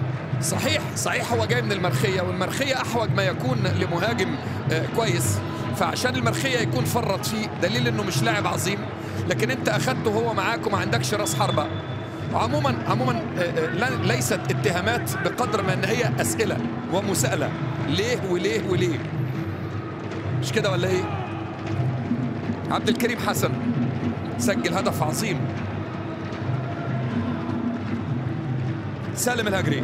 صحيح صحيح هو جاي من المرخية والمرخية أحوج ما يكون لمهاجم آه، كويس فعشان المرخيه يكون فرط فيه دليل انه مش لاعب عظيم لكن انت اخذته هو معاك وما عندكش راس حربه عموما عموما آه، آه، لا- ليست اتهامات بقدر ما ان هي اسئله ومساءله ليه وليه وليه مش كده ولا ايه عبد الكريم حسن سجل هدف عظيم سالم الهجري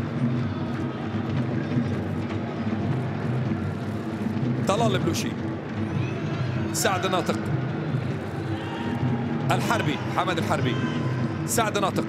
طلال البلوشي سعد ناطق الحربي حمد الحربي سعد ناطق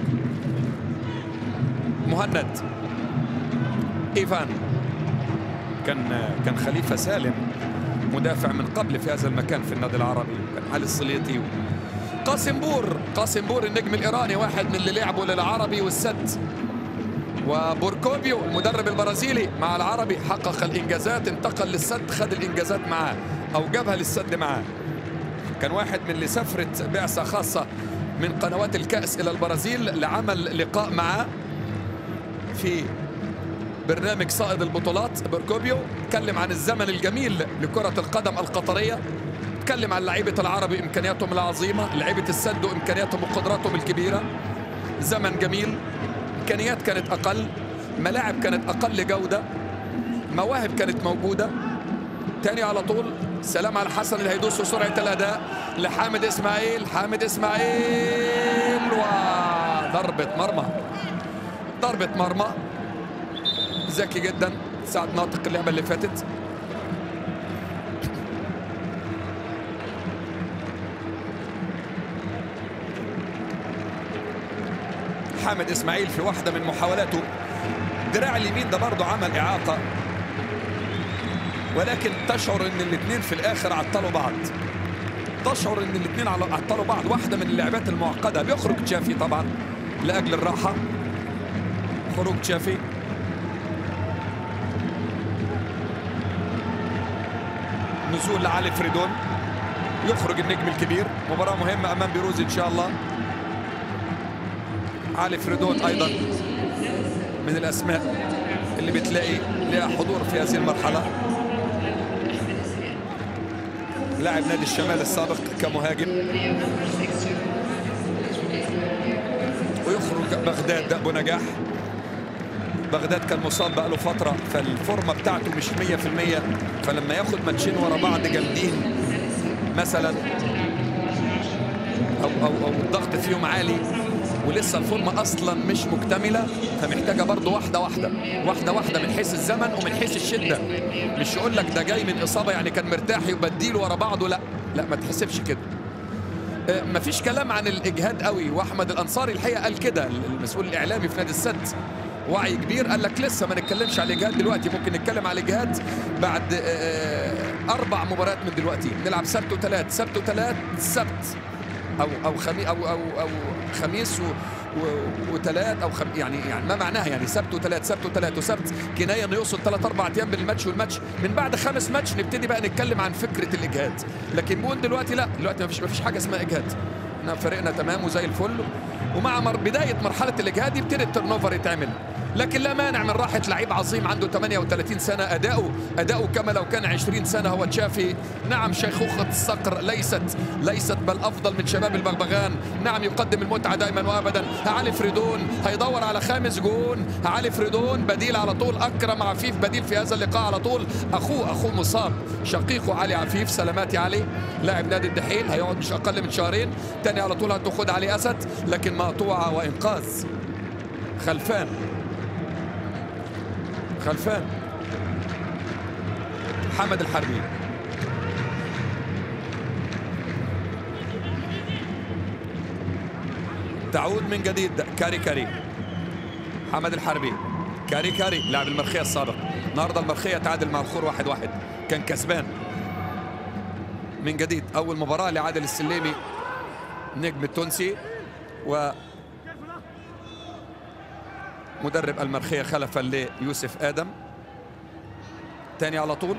مهند ايفان كان كان خليفه سالم مدافع من قبل في هذا المكان في النادي العربي كان علي السليطي قاسم بور قاسم بور النجم الايراني واحد من اللي لعبوا للعربي والسد وبوركوبيو المدرب البرازيلي مع العربي حقق الانجازات انتقل للسد خد الانجازات معاه او جابها للسد معاه كان واحد من اللي سافرت بعثه خاصه من قنوات الكاس الى البرازيل لعمل لقاء معاه في برنامج صائد البطولات بوركوبيو اتكلم عن الزمن الجميل لكرة القدم القطرية اتكلم عن لعيبة العربي إمكانياتهم العظيمة لعيبة السد وإمكانياتهم وقدراتهم الكبيرة زمن جميل إمكانيات كانت أقل ملاعب كانت أقل جودة مواهب كانت موجودة تاني على طول سلام على حسن اللي هيدوس في سرعة الأداء لحامد إسماعيل حامد إسماعيل وضربة مرمى ضربة مرمى ذكي جدا سعد ناطق اللعبة اللي فاتت حامد اسماعيل في واحدة من محاولاته دراع اليمين ده برضه عمل إعاقة ولكن تشعر ان الاثنين في الاخر عطلوا بعض تشعر ان الاثنين عطلوا بعض واحدة من اللعبات المعقدة بيخرج تشافي طبعا لأجل الراحة خروج تشافي نزول لعلي فريدون يخرج النجم الكبير مباراة مهمة أمام بيروز إن شاء الله علي فريدون أيضا من الأسماء اللي بتلاقي لها حضور في هذه المرحلة لاعب نادي الشمال السابق كمهاجم ويخرج بغداد ابو نجاح بغداد كان مصاب بقاله فتره فالفورمه بتاعته مش 100% فلما ياخد ماتشين ورا بعض جامدين مثلا او او او الضغط فيهم عالي ولسه الفورمه اصلا مش مكتمله فمحتاجه برضه واحده واحده واحده واحده من حيث الزمن ومن حيث الشده مش يقول لك ده جاي من اصابه يعني كان مرتاح يبقى اديله ورا بعضه لا لا ما تحسبش كده ما فيش كلام عن الاجهاد قوي واحمد الانصاري الحقيقه قال كده المسؤول الاعلامي في نادي السد وعي كبير قال لك لسه ما نتكلمش على الاجهاد دلوقتي ممكن نتكلم على الاجهاد بعد اربع مباريات من دلوقتي نلعب سبت وثلاث سبت وثلاث سبت او او خميس او او او خميس و وثلاث او خم يعني يعني ما معناها يعني سبت وثلاث سبت وثلاث وسبت كنايه انه يوصل ثلاث اربع ايام بين الماتش والماتش من بعد خمس ماتش نبتدي بقى نتكلم عن فكره الاجهاد لكن بون دلوقتي لا دلوقتي ما فيش ما فيش حاجه اسمها اجهاد احنا فريقنا تمام وزي الفل ومع مر بدايه مرحله الاجهاد يبتدي الترن اوفر يتعمل لكن لا مانع من راحه لعيب عظيم عنده 38 سنه اداؤه اداؤه كما لو كان 20 سنه هو تشافي نعم شيخوخه الصقر ليست ليست بل افضل من شباب البغبغان نعم يقدم المتعه دائما وابدا علي فريدون هيدور على خامس جون علي فريدون بديل على طول اكرم عفيف بديل في هذا اللقاء على طول اخوه اخوه مصاب شقيقه علي عفيف سلامات يا علي لاعب نادي الدحيل هيقعد مش اقل من شهرين تاني على طول هتاخد علي اسد لكن مقطوعه وانقاذ خلفان خلفان حمد الحربي تعود من جديد كاري كاري حمد الحربي كاري كاري لاعب المرخية السابق النهارده المرخية تعادل مع الخور واحد واحد كان كسبان من جديد أول مباراة لعادل السليمي نجم التونسي و مدرب المرخية خلفا ليوسف آدم تاني على طول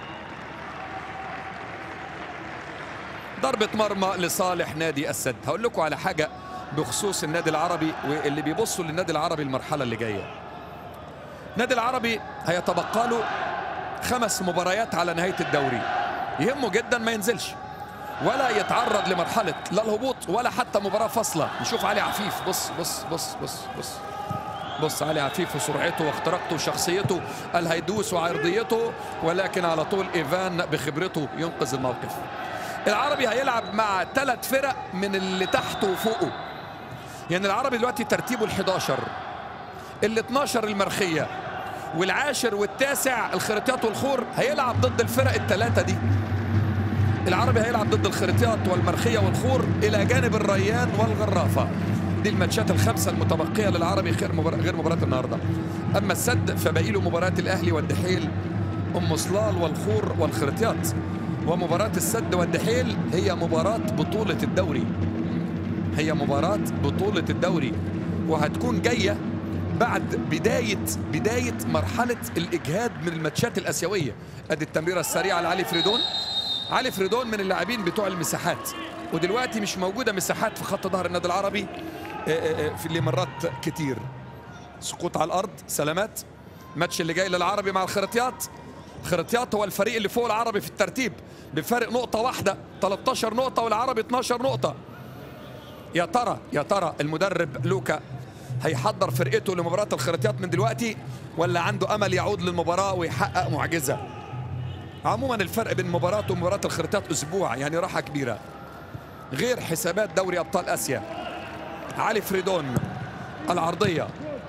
ضربة مرمى لصالح نادي السد هقول لكم على حاجة بخصوص النادي العربي واللي بيبصوا للنادي العربي المرحلة اللي جاية النادي العربي هيتبقى له خمس مباريات على نهاية الدوري يهمه جدا ما ينزلش ولا يتعرض لمرحله لا الهبوط ولا حتى مباراه فاصله نشوف علي عفيف بص بص بص بص بص بص علي عفيف وسرعته واختراقته وشخصيته قال هيدوس وعرضيته ولكن على طول ايفان بخبرته ينقذ الموقف العربي هيلعب مع ثلاث فرق من اللي تحته وفوقه يعني العربي دلوقتي ترتيبه ال11 ال 12 المرخيه والعاشر والتاسع الخريطيات والخور هيلعب ضد الفرق الثلاثه دي العربي هيلعب ضد الخريطيات والمرخيه والخور الى جانب الريان والغرافه دي الماتشات الخمسه المتبقيه للعربي غير مباراة غير مباراه النهارده اما السد فباقي له مباراه الاهلي والدحيل ام صلال والخور والخريطيات ومباراه السد والدحيل هي مباراه بطوله الدوري هي مباراه بطوله الدوري وهتكون جايه بعد بدايه بدايه مرحله الاجهاد من الماتشات الاسيويه ادي التمريره السريعه لعلي فريدون علي فريدون من اللاعبين بتوع المساحات ودلوقتي مش موجوده مساحات في خط ظهر النادي العربي في اللي مرات كتير سقوط على الارض سلامات الماتش اللي جاي للعربي مع الخريطيات الخريطيات هو الفريق اللي فوق العربي في الترتيب بفارق نقطه واحده 13 نقطه والعربي 12 نقطه يا ترى يا ترى المدرب لوكا هيحضر فرقته لمباراه الخريطيات من دلوقتي ولا عنده امل يعود للمباراه ويحقق معجزه عموما الفرق بين مباراة ومباراة الخريطات أسبوع يعني راحة كبيرة غير حسابات دوري أبطال آسيا علي فريدون العرضية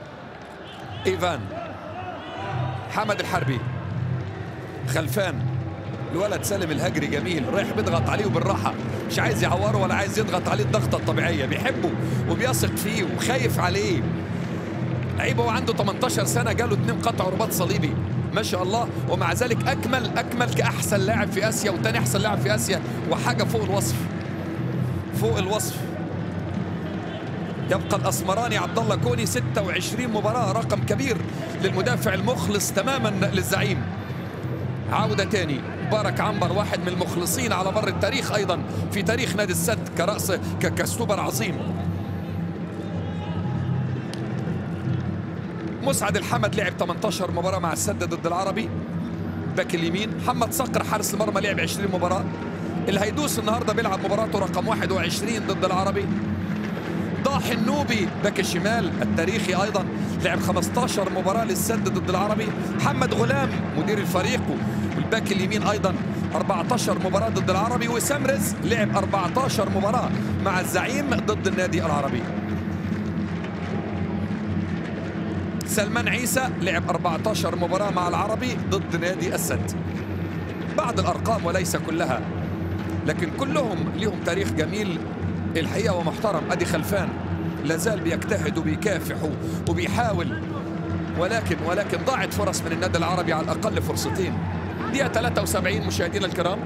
إيفان حمد الحربي خلفان الولد سالم الهجري جميل رايح بيضغط عليه وبالراحة مش عايز يعوره ولا عايز يضغط عليه الضغطة الطبيعية بيحبه وبيثق فيه وخايف عليه لعيب هو عنده 18 سنة جاله اتنين قطع رباط صليبي ما شاء الله ومع ذلك اكمل اكمل كاحسن لاعب في اسيا وتاني احسن لاعب في اسيا وحاجه فوق الوصف فوق الوصف يبقى الاسمراني عبد الله كوني 26 مباراه رقم كبير للمدافع المخلص تماما للزعيم عوده تاني بارك عنبر واحد من المخلصين على مر التاريخ ايضا في تاريخ نادي السد كراس كسوبر عظيم مسعد الحمد لعب 18 مباراة مع السد ضد العربي باك اليمين محمد صقر حارس المرمى لعب 20 مباراة اللي هيدوس النهارده بيلعب مباراته رقم 21 ضد العربي ضاحي النوبي باك الشمال التاريخي ايضا لعب 15 مباراة للسد ضد العربي محمد غلام مدير الفريق والباك اليمين ايضا 14 مباراة ضد العربي وسام رزق لعب 14 مباراة مع الزعيم ضد النادي العربي سلمان عيسى لعب 14 مباراة مع العربي ضد نادي السد بعض الأرقام وليس كلها لكن كلهم لهم تاريخ جميل الحقيقة ومحترم أدي خلفان لازال بيجتهد وبيكافح وبيحاول ولكن ولكن ضاعت فرص من النادي العربي على الأقل فرصتين دقيقة 73 مشاهدينا الكرام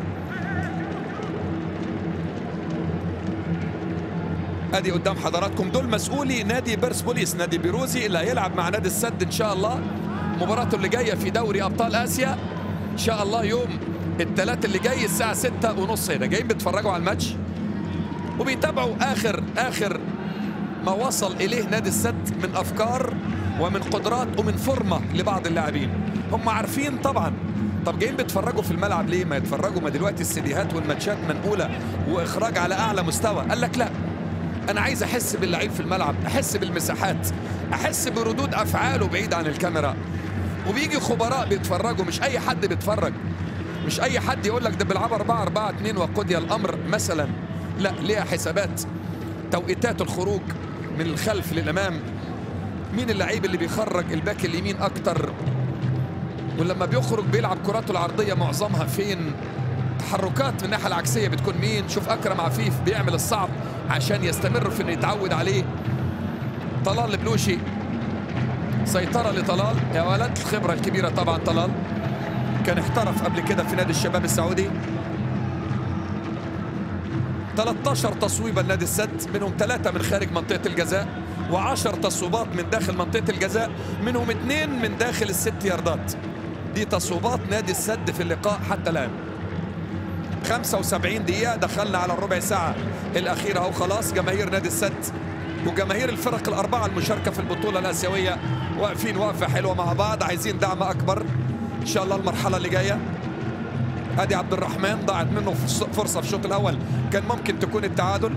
ادي قدام حضراتكم دول مسؤولي نادي بيرسبوليس نادي بيروزي اللي هيلعب مع نادي السد ان شاء الله مباراته اللي جايه في دوري ابطال اسيا ان شاء الله يوم الثلاث اللي جاي الساعه 6 ونص هنا جايين بيتفرجوا على الماتش وبيتابعوا اخر اخر ما وصل اليه نادي السد من افكار ومن قدرات ومن فورمه لبعض اللاعبين هم عارفين طبعا طب جايين بيتفرجوا في الملعب ليه ما يتفرجوا ما دلوقتي السيديهات والماتشات منقوله واخراج على اعلى مستوى قال لك لا انا عايز احس باللعيب في الملعب احس بالمساحات احس بردود افعاله بعيد عن الكاميرا وبيجي خبراء بيتفرجوا مش اي حد بيتفرج مش اي حد يقول لك ده بيلعب 4 4 2 وقضي الامر مثلا لا ليها حسابات توقيتات الخروج من الخلف للامام مين اللعيب اللي بيخرج الباك اليمين اكتر ولما بيخرج بيلعب كراته العرضيه معظمها فين تحركات من الناحيه العكسيه بتكون مين شوف اكرم عفيف بيعمل الصعب عشان يستمر في انه يتعود عليه طلال البلوشي سيطرة لطلال يا ولد الخبرة الكبيرة طبعا طلال كان احترف قبل كده في نادي الشباب السعودي 13 تصويبة لنادي السد منهم ثلاثة من خارج منطقة الجزاء و10 تصويبات من داخل منطقة الجزاء منهم اثنين من داخل الست ياردات دي تصويبات نادي السد في اللقاء حتى الآن 75 دقيقة دخلنا على الربع ساعة الأخيرة أهو خلاص جماهير نادي السد وجماهير الفرق الأربعة المشاركة في البطولة الآسيوية واقفين وقفة حلوة مع بعض عايزين دعم أكبر إن شاء الله المرحلة اللي جاية ادي عبد الرحمن ضاعت منه فرصه في الشوط الاول كان ممكن تكون التعادل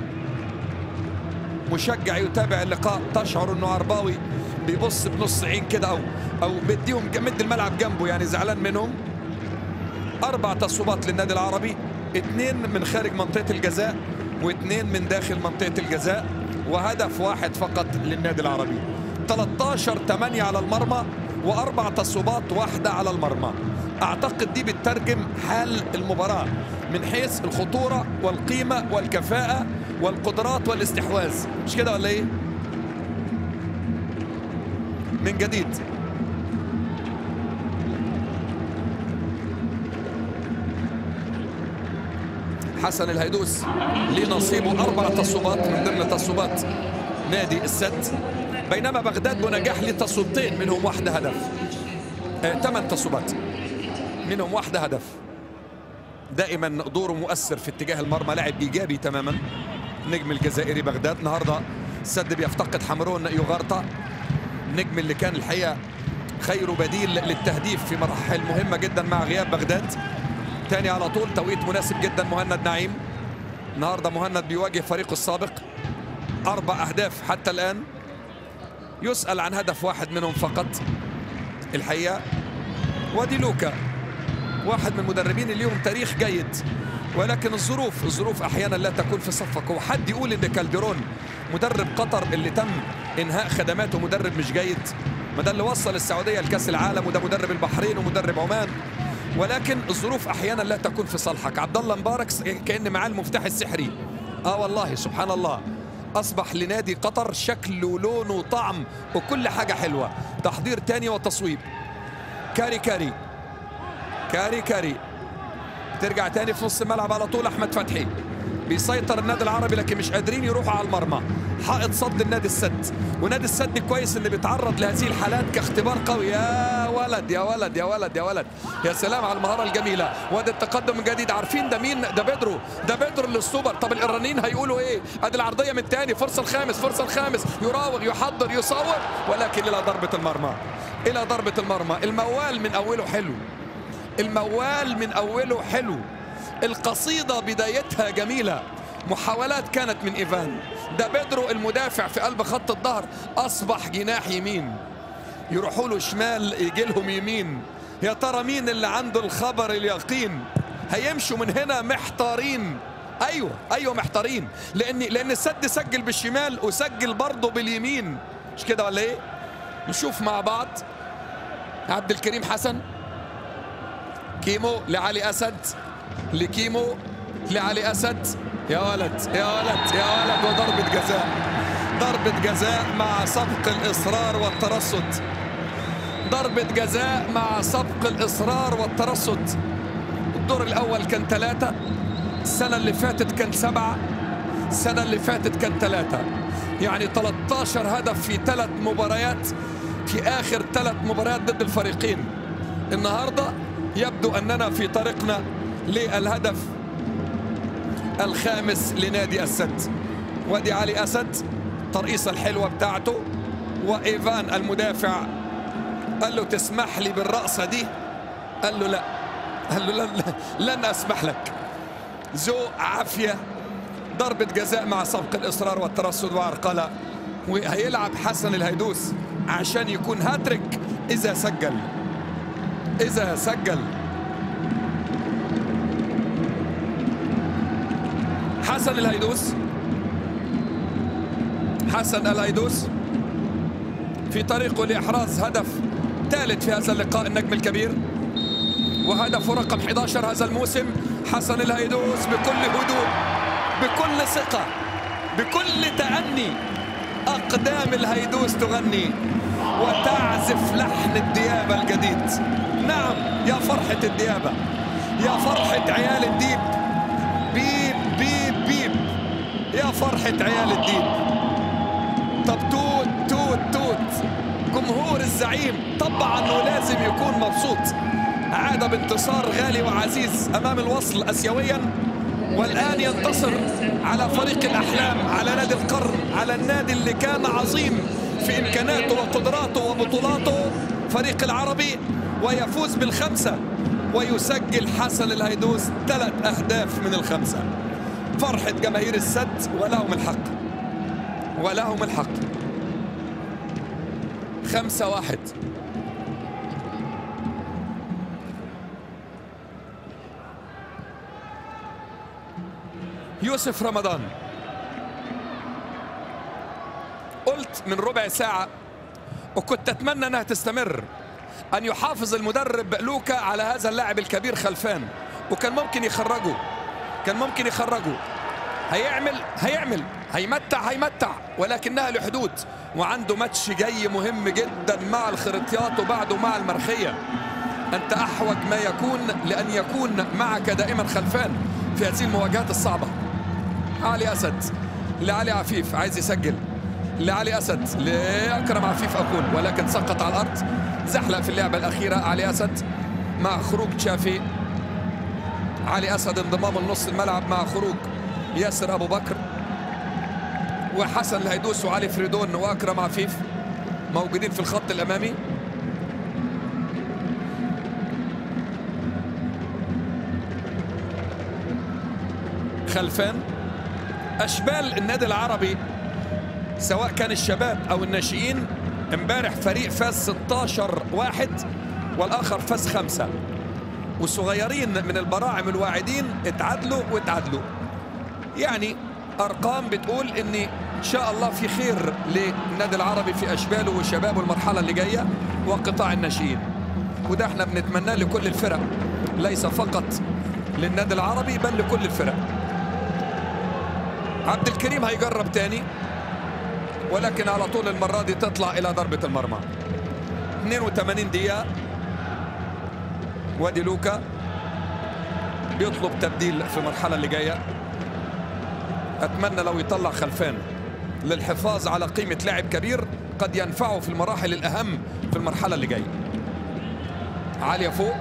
مشجع يتابع اللقاء تشعر انه عرباوي بيبص بنص عين كده او او بديهم مد الملعب جنبه يعني زعلان منهم اربع تصويبات للنادي العربي اثنين من خارج منطقه الجزاء واثنين من داخل منطقه الجزاء وهدف واحد فقط للنادي العربي 13 8 على المرمى واربع تصويبات واحده على المرمى اعتقد دي بتترجم حال المباراه من حيث الخطوره والقيمه والكفاءه والقدرات والاستحواذ مش كده ولا ايه من جديد حسن الهيدوس لنصيبه اربع تصويبات من ضمن تصويبات نادي السد بينما بغداد بنجاح لتصويبتين منهم واحده هدف ثمان آه، تصويبات منهم واحده هدف دائما دوره مؤثر في اتجاه المرمى لاعب ايجابي تماما نجم الجزائري بغداد النهارده السد بيفتقد حمرون يغارطه النجم اللي كان الحقيقه خير بديل للتهديف في مراحل مهمه جدا مع غياب بغداد تاني على طول توقيت مناسب جدا مهند نعيم النهارده مهند بيواجه فريقه السابق اربع اهداف حتى الان يسال عن هدف واحد منهم فقط الحقيقه ودي لوكا واحد من المدربين اللي لهم تاريخ جيد ولكن الظروف الظروف احيانا لا تكون في صفك هو حد يقول ان كالديرون مدرب قطر اللي تم انهاء خدماته مدرب مش جيد ما ده اللي وصل السعوديه لكاس العالم وده مدرب البحرين ومدرب عمان ولكن الظروف احيانا لا تكون في صالحك عبد الله مبارك كان معاه المفتاح السحري اه والله سبحان الله اصبح لنادي قطر شكل ولون وطعم وكل حاجه حلوه تحضير تاني وتصويب كاري كاري كاري كاري ترجع تاني في نص الملعب على طول احمد فتحي بيسيطر النادي العربي لكن مش قادرين يروحوا على المرمى حائط صد النادي السد ونادي السد كويس اللي بيتعرض لهذه الحالات كاختبار قوي يا ولد يا ولد يا ولد يا ولد يا سلام على المهاره الجميله وادي التقدم من جديد عارفين ده مين ده بيدرو ده بيدرو السوبر طب الايرانيين هيقولوا ايه ادي العرضيه من تاني فرصه الخامس فرصه الخامس يراوغ يحضر يصور ولكن الى ضربه المرمى الى ضربه المرمى الموال من اوله حلو الموال من اوله حلو القصيده بدايتها جميله محاولات كانت من ايفان ده بيدرو المدافع في قلب خط الظهر اصبح جناح يمين يروحوا له شمال يجي لهم يمين يا ترى مين اللي عنده الخبر اليقين هيمشوا من هنا محتارين ايوه ايوه محتارين لان لان السد سجل بالشمال وسجل برضه باليمين مش كده ولا ايه نشوف مع بعض عبد الكريم حسن كيمو لعلي اسد لكيمو لعلي اسد يا ولد يا ولد يا ولد وضربة جزاء ضربة جزاء مع سبق الإصرار والترصد ضربة جزاء مع سبق الإصرار والترصد الدور الأول كان ثلاثة السنة اللي فاتت كان سبعة السنة اللي فاتت كان ثلاثة يعني 13 هدف في ثلاث مباريات في آخر ثلاث مباريات ضد الفريقين النهاردة يبدو أننا في طريقنا للهدف الخامس لنادي السد وادي علي أسد ترقيصة الحلوة بتاعته وإيفان المدافع قال له تسمح لي بالرقصة دي قال له لا قال له لن, لن أسمح لك ذوق عافية ضربة جزاء مع سبق الإصرار والترصد وعرقلة وهيلعب حسن الهيدوس عشان يكون هاتريك إذا سجل إذا سجل حسن الهيدوس حسن الهيدوس في طريقه لإحراز هدف ثالث في هذا اللقاء النجم الكبير وهدف رقم 11 هذا الموسم حسن الهيدوس بكل هدوء بكل ثقة بكل تأني أقدام الهيدوس تغني وتعزف لحن الديابة الجديد نعم يا فرحة الديابة يا فرحة عيال الديب بيب بيب بيب يا فرحة عيال الديب طب توت توت توت جمهور الزعيم طبعا ولازم يكون مبسوط عاد بانتصار غالي وعزيز امام الوصل اسيويا والان ينتصر على فريق الاحلام على نادي القرن على النادي اللي كان عظيم في امكاناته وقدراته وبطولاته فريق العربي ويفوز بالخمسه ويسجل حسن الهيدوس ثلاث أهداف من الخمسة فرحة جماهير السد ولهم الحق ولهم الحق خمسة واحد يوسف رمضان قلت من ربع ساعة وكنت أتمنى أنها تستمر أن يحافظ المدرب لوكا على هذا اللاعب الكبير خلفان وكان ممكن يخرجه كان ممكن يخرجه هيعمل هيعمل هيمتع هيمتع ولكنها لحدود وعنده ماتش جاي مهم جدا مع الخريطيات وبعده مع المرخية أنت أحوج ما يكون لأن يكون معك دائما خلفان في هذه المواجهات الصعبة علي أسد لعلي عفيف عايز يسجل لعلي أسد لأكرم عفيف أقول ولكن سقط على الأرض زحلق في اللعبة الأخيرة علي أسد مع خروج تشافي علي أسد انضمام النص الملعب مع خروج ياسر أبو بكر وحسن الهيدوس وعلي فريدون وأكرم عفيف موجودين في الخط الأمامي خلفان أشبال النادي العربي سواء كان الشباب أو الناشئين امبارح فريق فاز 16 واحد والآخر فاز خمسة والصغيرين من البراعم الواعدين اتعادلوا واتعادلوا يعني أرقام بتقول إن إن شاء الله في خير للنادي العربي في أشباله وشبابه المرحلة اللي جاية وقطاع الناشئين وده احنا بنتمناه لكل الفرق ليس فقط للنادي العربي بل لكل الفرق عبد الكريم هيجرب تاني ولكن على طول المرة دي تطلع إلى ضربة المرمى 82 دقيقة وادي لوكا بيطلب تبديل في المرحلة اللي جاية أتمنى لو يطلع خلفان للحفاظ على قيمة لاعب كبير قد ينفعه في المراحل الأهم في المرحلة اللي جاية عالية فوق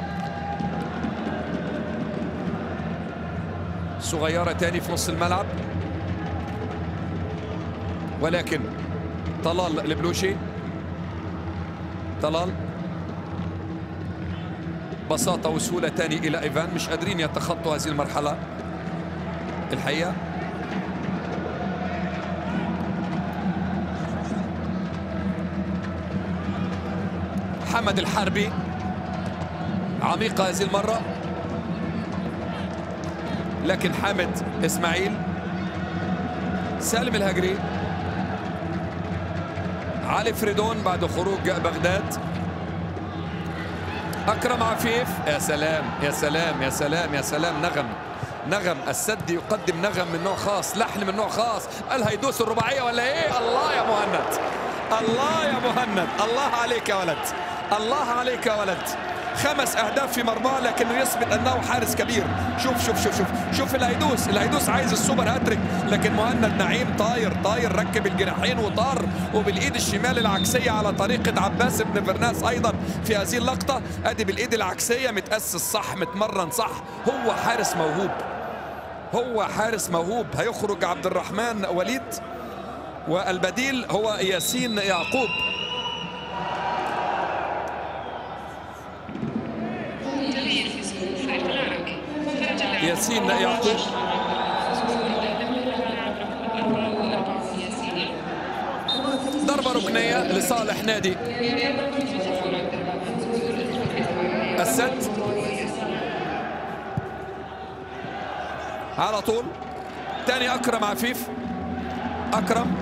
صغيرة تاني في نص الملعب ولكن طلال البلوشي طلال بساطة وسهولة تاني إلى إيفان مش قادرين يتخطوا هذه المرحلة الحقيقة حمد الحربي عميقة هذه المرة لكن حامد إسماعيل سالم الهجري علي فريدون بعد خروج بغداد أكرم عفيف يا سلام يا سلام يا سلام يا سلام نغم نغم السد يقدم نغم من نوع خاص لحن من نوع خاص قال هيدوس الرباعية ولا ايه الله يا مهند الله يا مهند الله عليك يا ولد الله عليك يا ولد خمس اهداف في مرماه لكنه يثبت انه حارس كبير شوف شوف شوف شوف شوف اللي هيدوس اللي هيدوس عايز السوبر هاتريك لكن مهند نعيم طاير طاير ركب الجناحين وطار وبالايد الشمال العكسيه على طريقه عباس بن فرناس ايضا في هذه اللقطه ادي بالايد العكسيه متاسس صح متمرن صح هو حارس موهوب هو حارس موهوب هيخرج عبد الرحمن وليد والبديل هو ياسين يعقوب ياسين يعقوب ضربة ركنية لصالح نادي السد على طول تاني أكرم عفيف أكرم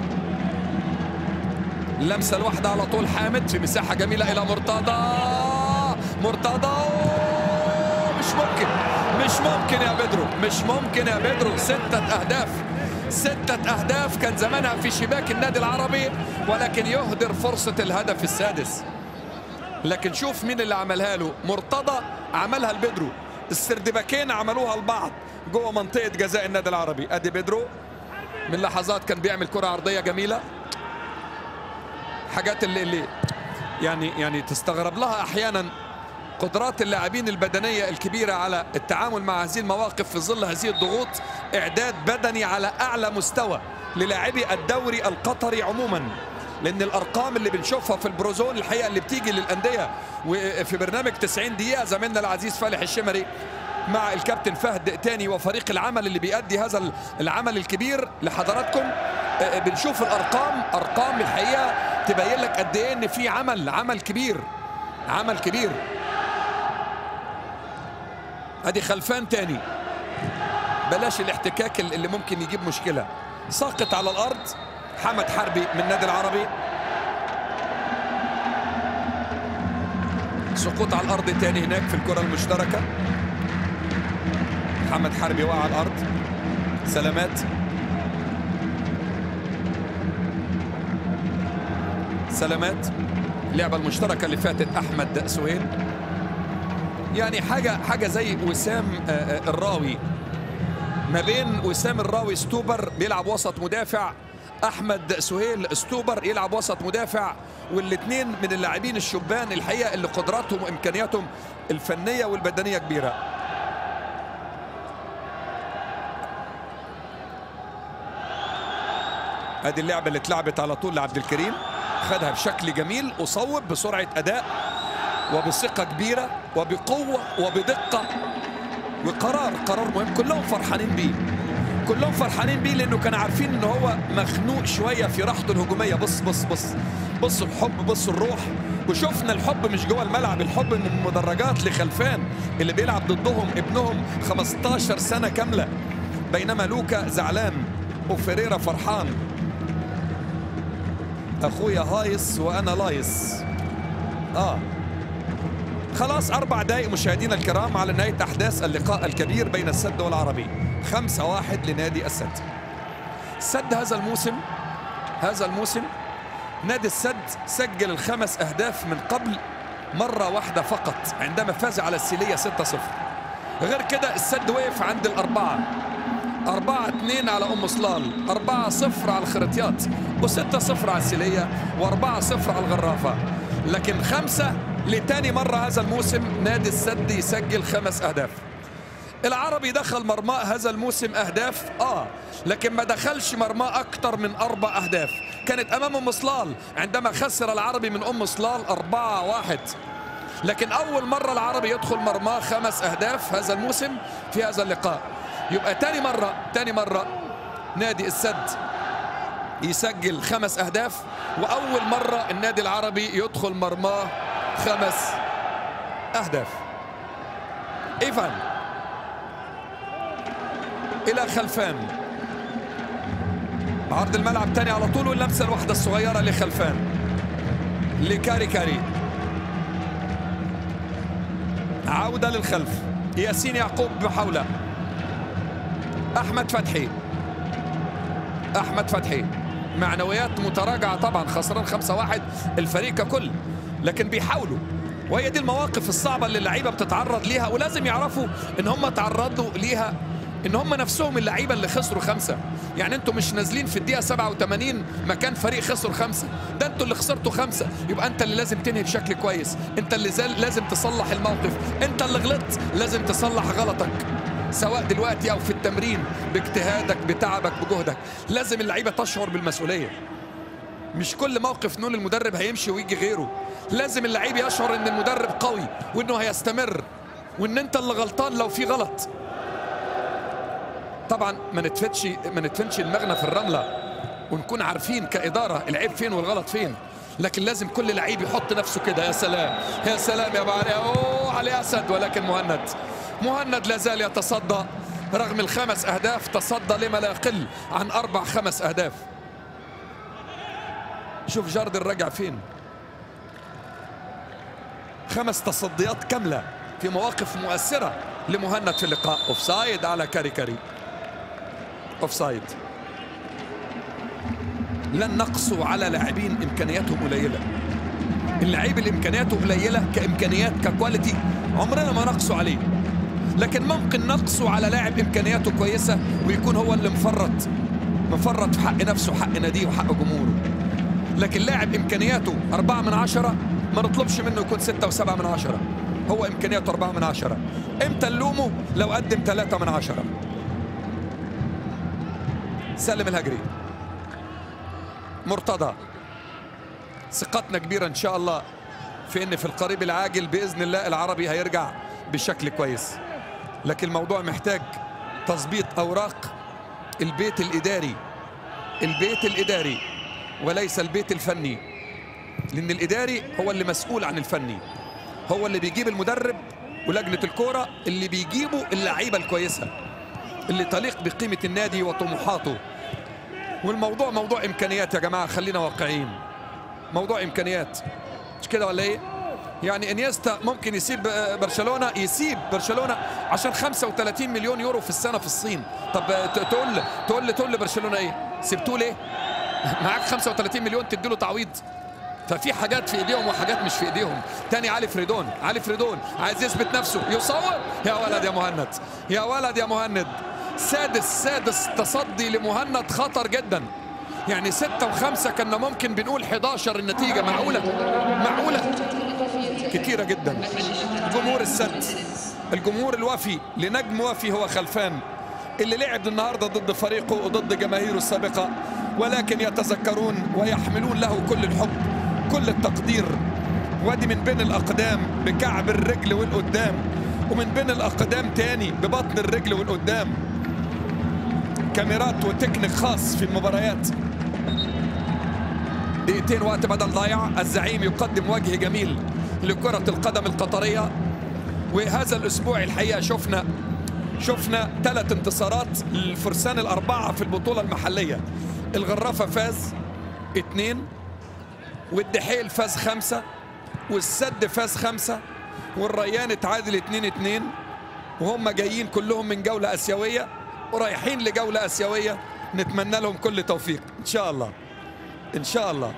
اللمسة الواحدة على طول حامد في مساحة جميلة إلى مرتضى مرتضى مش ممكن مش ممكن يا بدرو مش ممكن يا بدرو ستة أهداف ستة أهداف كان زمانها في شباك النادي العربي ولكن يهدر فرصة الهدف السادس لكن شوف مين اللي عملها له مرتضى عملها لبدرو السردباكين عملوها لبعض جوه منطقة جزاء النادي العربي ادي بيدرو من لحظات كان بيعمل كرة عرضية جميلة حاجات اللي اللي يعني يعني تستغرب لها احيانا قدرات اللاعبين البدنية الكبيرة على التعامل مع هذه المواقف في ظل هذه الضغوط إعداد بدني على أعلى مستوى للاعبي الدوري القطري عموما لان الارقام اللي بنشوفها في البروزون الحقيقه اللي بتيجي للانديه وفي برنامج 90 دقيقه زميلنا العزيز فالح الشمري مع الكابتن فهد تاني وفريق العمل اللي بيأدي هذا العمل الكبير لحضراتكم بنشوف الارقام ارقام الحقيقه تبين لك قد ايه ان في عمل عمل كبير عمل كبير ادي خلفان تاني بلاش الاحتكاك اللي ممكن يجيب مشكله ساقط على الارض حمد حربي من النادي العربي سقوط على الارض تاني هناك في الكره المشتركه محمد حربي وقع على الارض سلامات سلامات اللعبه المشتركه اللي فاتت احمد سهيل يعني حاجه حاجه زي وسام الراوي ما بين وسام الراوي ستوبر بيلعب وسط مدافع احمد سهيل ستوبر يلعب وسط مدافع والاثنين من اللاعبين الشبان الحقيقه اللي قدراتهم وامكانياتهم الفنيه والبدنيه كبيره ادي اللعبه اللي اتلعبت على طول لعبد الكريم خدها بشكل جميل وصوب بسرعه اداء وبثقه كبيره وبقوه وبدقه وقرار قرار مهم كلهم فرحانين بيه كلهم فرحانين بيه لانه كانوا عارفين ان هو مخنوق شويه في راحته الهجوميه بص بص بص بص الحب بص الروح وشفنا الحب مش جوه الملعب الحب من المدرجات لخلفان اللي بيلعب ضدهم ابنهم 15 سنه كامله بينما لوكا زعلان وفيريرا فرحان اخويا هايص وانا لايص اه خلاص أربع دقائق مشاهدينا الكرام على نهاية أحداث اللقاء الكبير بين السد والعربي خمسة واحد لنادي السد السد هذا الموسم هذا الموسم نادي السد سجل الخمس أهداف من قبل مرة واحدة فقط عندما فاز على السيلية 6-0 غير كده السد وقف عند الأربعة أربعة اتنين على أم صلال أربعة صفر على الخرطيات وستة صفر على السيلية وأربعة صفر على الغرافة لكن خمسة لتاني مرة هذا الموسم نادي السد يسجل خمس أهداف العربي دخل مرماه هذا الموسم أهداف آه لكن ما دخلش مرماه أكتر من أربع أهداف كانت أمام أم صلال عندما خسر العربي من أم صلال أربعة واحد لكن أول مرة العربي يدخل مرماه خمس أهداف هذا الموسم في هذا اللقاء يبقى تاني مرة تاني مرة نادي السد يسجل خمس أهداف وأول مرة النادي العربي يدخل مرماه خمس أهداف إيفان إلى خلفان عرض الملعب تاني على طول واللمسة الواحدة الصغيرة لخلفان لكاري كاري عودة للخلف ياسين يعقوب محاولة أحمد فتحي أحمد فتحي معنويات متراجعة طبعا خسران 5-1 الفريق ككل لكن بيحاولوا وهي دي المواقف الصعبة اللي اللعيبة بتتعرض ليها ولازم يعرفوا ان هم تعرضوا ليها ان هم نفسهم اللعيبة اللي خسروا خمسة يعني انتوا مش نازلين في الدقيقة 87 مكان فريق خسر خمسة ده انتوا اللي خسرتوا خمسة يبقى انت اللي لازم تنهي بشكل كويس انت اللي زال لازم تصلح الموقف انت اللي غلطت لازم تصلح غلطك سواء دلوقتي او في التمرين باجتهادك بتعبك بجهدك لازم اللعيبه تشعر بالمسؤوليه مش كل موقف نقول المدرب هيمشي ويجي غيره لازم اللعيب يشعر ان المدرب قوي وانه هيستمر وان انت اللي غلطان لو في غلط طبعا ما نتفتش ما ندفنش دماغنا في الرمله ونكون عارفين كاداره العيب فين والغلط فين لكن لازم كل لعيب يحط نفسه كده يا سلام يا سلام يا بعلي اوه علي اسد ولكن مهند مهند لا زال يتصدى رغم الخمس اهداف تصدى لما لا يقل عن اربع خمس اهداف شوف جاردن رجع فين خمس تصديات كامله في مواقف مؤثره لمهند في اللقاء اوفسايد على كاري كاري اوفسايد لن نقصوا على لاعبين امكانياتهم قليله اللعيب اللي امكانياته قليله كامكانيات ككواليتي عمرنا ما نقصوا عليه لكن ممكن نقصوا على لاعب امكانياته كويسه ويكون هو اللي مفرط مفرط في حق نفسه وحق ناديه وحق جمهوره لكن لاعب امكانياته أربعة من عشرة ما نطلبش منه يكون ستة وسبعة من عشرة هو امكانياته أربعة من عشرة امتى نلومه لو قدم ثلاثة من عشرة سلم الهجري مرتضى ثقتنا كبيره ان شاء الله في ان في القريب العاجل باذن الله العربي هيرجع بشكل كويس لكن الموضوع محتاج تظبيط اوراق البيت الاداري البيت الاداري وليس البيت الفني لان الاداري هو اللي مسؤول عن الفني هو اللي بيجيب المدرب ولجنه الكوره اللي بيجيبوا اللعيبه الكويسه اللي تليق بقيمه النادي وطموحاته والموضوع موضوع امكانيات يا جماعه خلينا واقعيين موضوع امكانيات مش كده ولا ايه يعني انيستا ممكن يسيب برشلونه يسيب برشلونه عشان 35 مليون يورو في السنه في الصين طب تقول تقول تقول لبرشلونه ايه سبتوه ليه معاك 35 مليون تديله تعويض ففي حاجات في ايديهم وحاجات مش في ايديهم تاني علي فريدون علي فريدون عايز يثبت نفسه يصور يا ولد يا مهند يا ولد يا مهند سادس سادس تصدي لمهند خطر جدا يعني ستة وخمسة كنا ممكن بنقول 11 النتيجة معقولة معقولة كتيرة جدا جمهور السد الجمهور الوفي لنجم وفي هو خلفان اللي لعب النهاردة ضد فريقه وضد جماهيره السابقة ولكن يتذكرون ويحملون له كل الحب كل التقدير وادي من بين الأقدام بكعب الرجل والقدام ومن بين الأقدام تاني ببطن الرجل والقدام كاميرات وتكنيك خاص في المباريات دقيقتين وقت بدل ضايع الزعيم يقدم وجه جميل لكرة القدم القطرية وهذا الأسبوع الحقيقة شفنا شفنا ثلاث انتصارات للفرسان الأربعة في البطولة المحلية الغرافة فاز اثنين والدحيل فاز خمسة والسد فاز خمسة والريان اتعادل اتنين اتنين وهم جايين كلهم من جولة آسيوية ورايحين لجولة آسيوية نتمنى لهم كل توفيق إن شاء الله إن شاء الله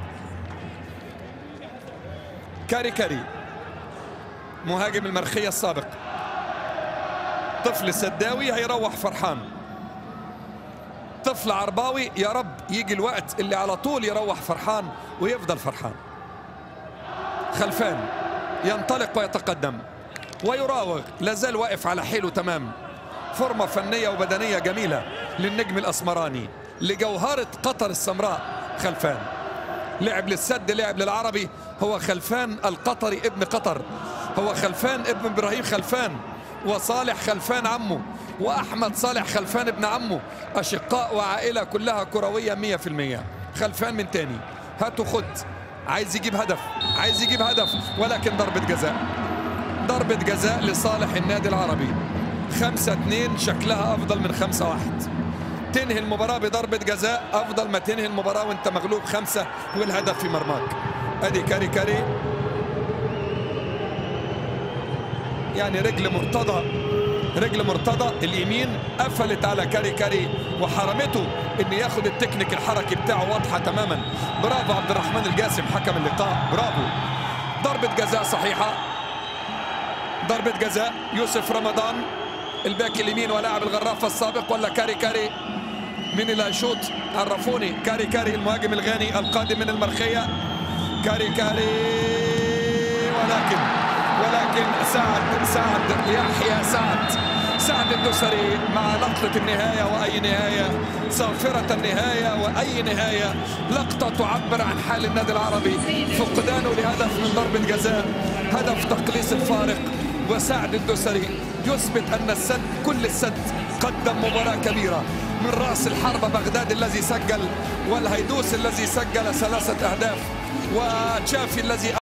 كاري كاري مهاجم المرخية السابق طفل سداوي هيروح فرحان طفل عرباوي يا رب يجي الوقت اللي على طول يروح فرحان ويفضل فرحان خلفان ينطلق ويتقدم ويراوغ لازال واقف على حيله تمام فورمة فنية وبدنية جميلة للنجم الأسمراني لجوهرة قطر السمراء خلفان لعب للسد لعب للعربي هو خلفان القطري ابن قطر هو خلفان ابن إبراهيم خلفان وصالح خلفان عمه وأحمد صالح خلفان ابن عمه أشقاء وعائلة كلها كروية مية في المية خلفان من تاني هاتوا خد عايز يجيب هدف عايز يجيب هدف ولكن ضربة جزاء ضربة جزاء لصالح النادي العربي خمسة اتنين شكلها أفضل من خمسة واحد تنهي المباراة بضربة جزاء أفضل ما تنهي المباراة وأنت مغلوب خمسة والهدف في مرماك أدي كاري كاري يعني رجل مرتضى رجل مرتضى اليمين قفلت على كاري كاري وحرمته ان ياخد التكنيك الحركي بتاعه واضحه تماما برافو عبد الرحمن الجاسم حكم اللقاء برافو ضربه جزاء صحيحه ضربه جزاء يوسف رمضان الباك اليمين ولاعب الغرافه السابق ولا كاري كاري مين اللي هيشوط عرفوني كاري كاري المهاجم الغاني القادم من المرخيه كاري كاري ولكن ولكن سعد سعد يحيى سعد سعد الدسري مع لقطة النهاية وأي نهاية صافرة النهاية وأي نهاية لقطة تعبر عن حال النادي العربي فقدانه لهدف من ضربة جزاء هدف تقليص الفارق وسعد الدسري يثبت أن السد كل السد قدم مباراة كبيرة من رأس الحربة بغداد الذي سجل والهيدوس الذي سجل ثلاثة أهداف وتشافي الذي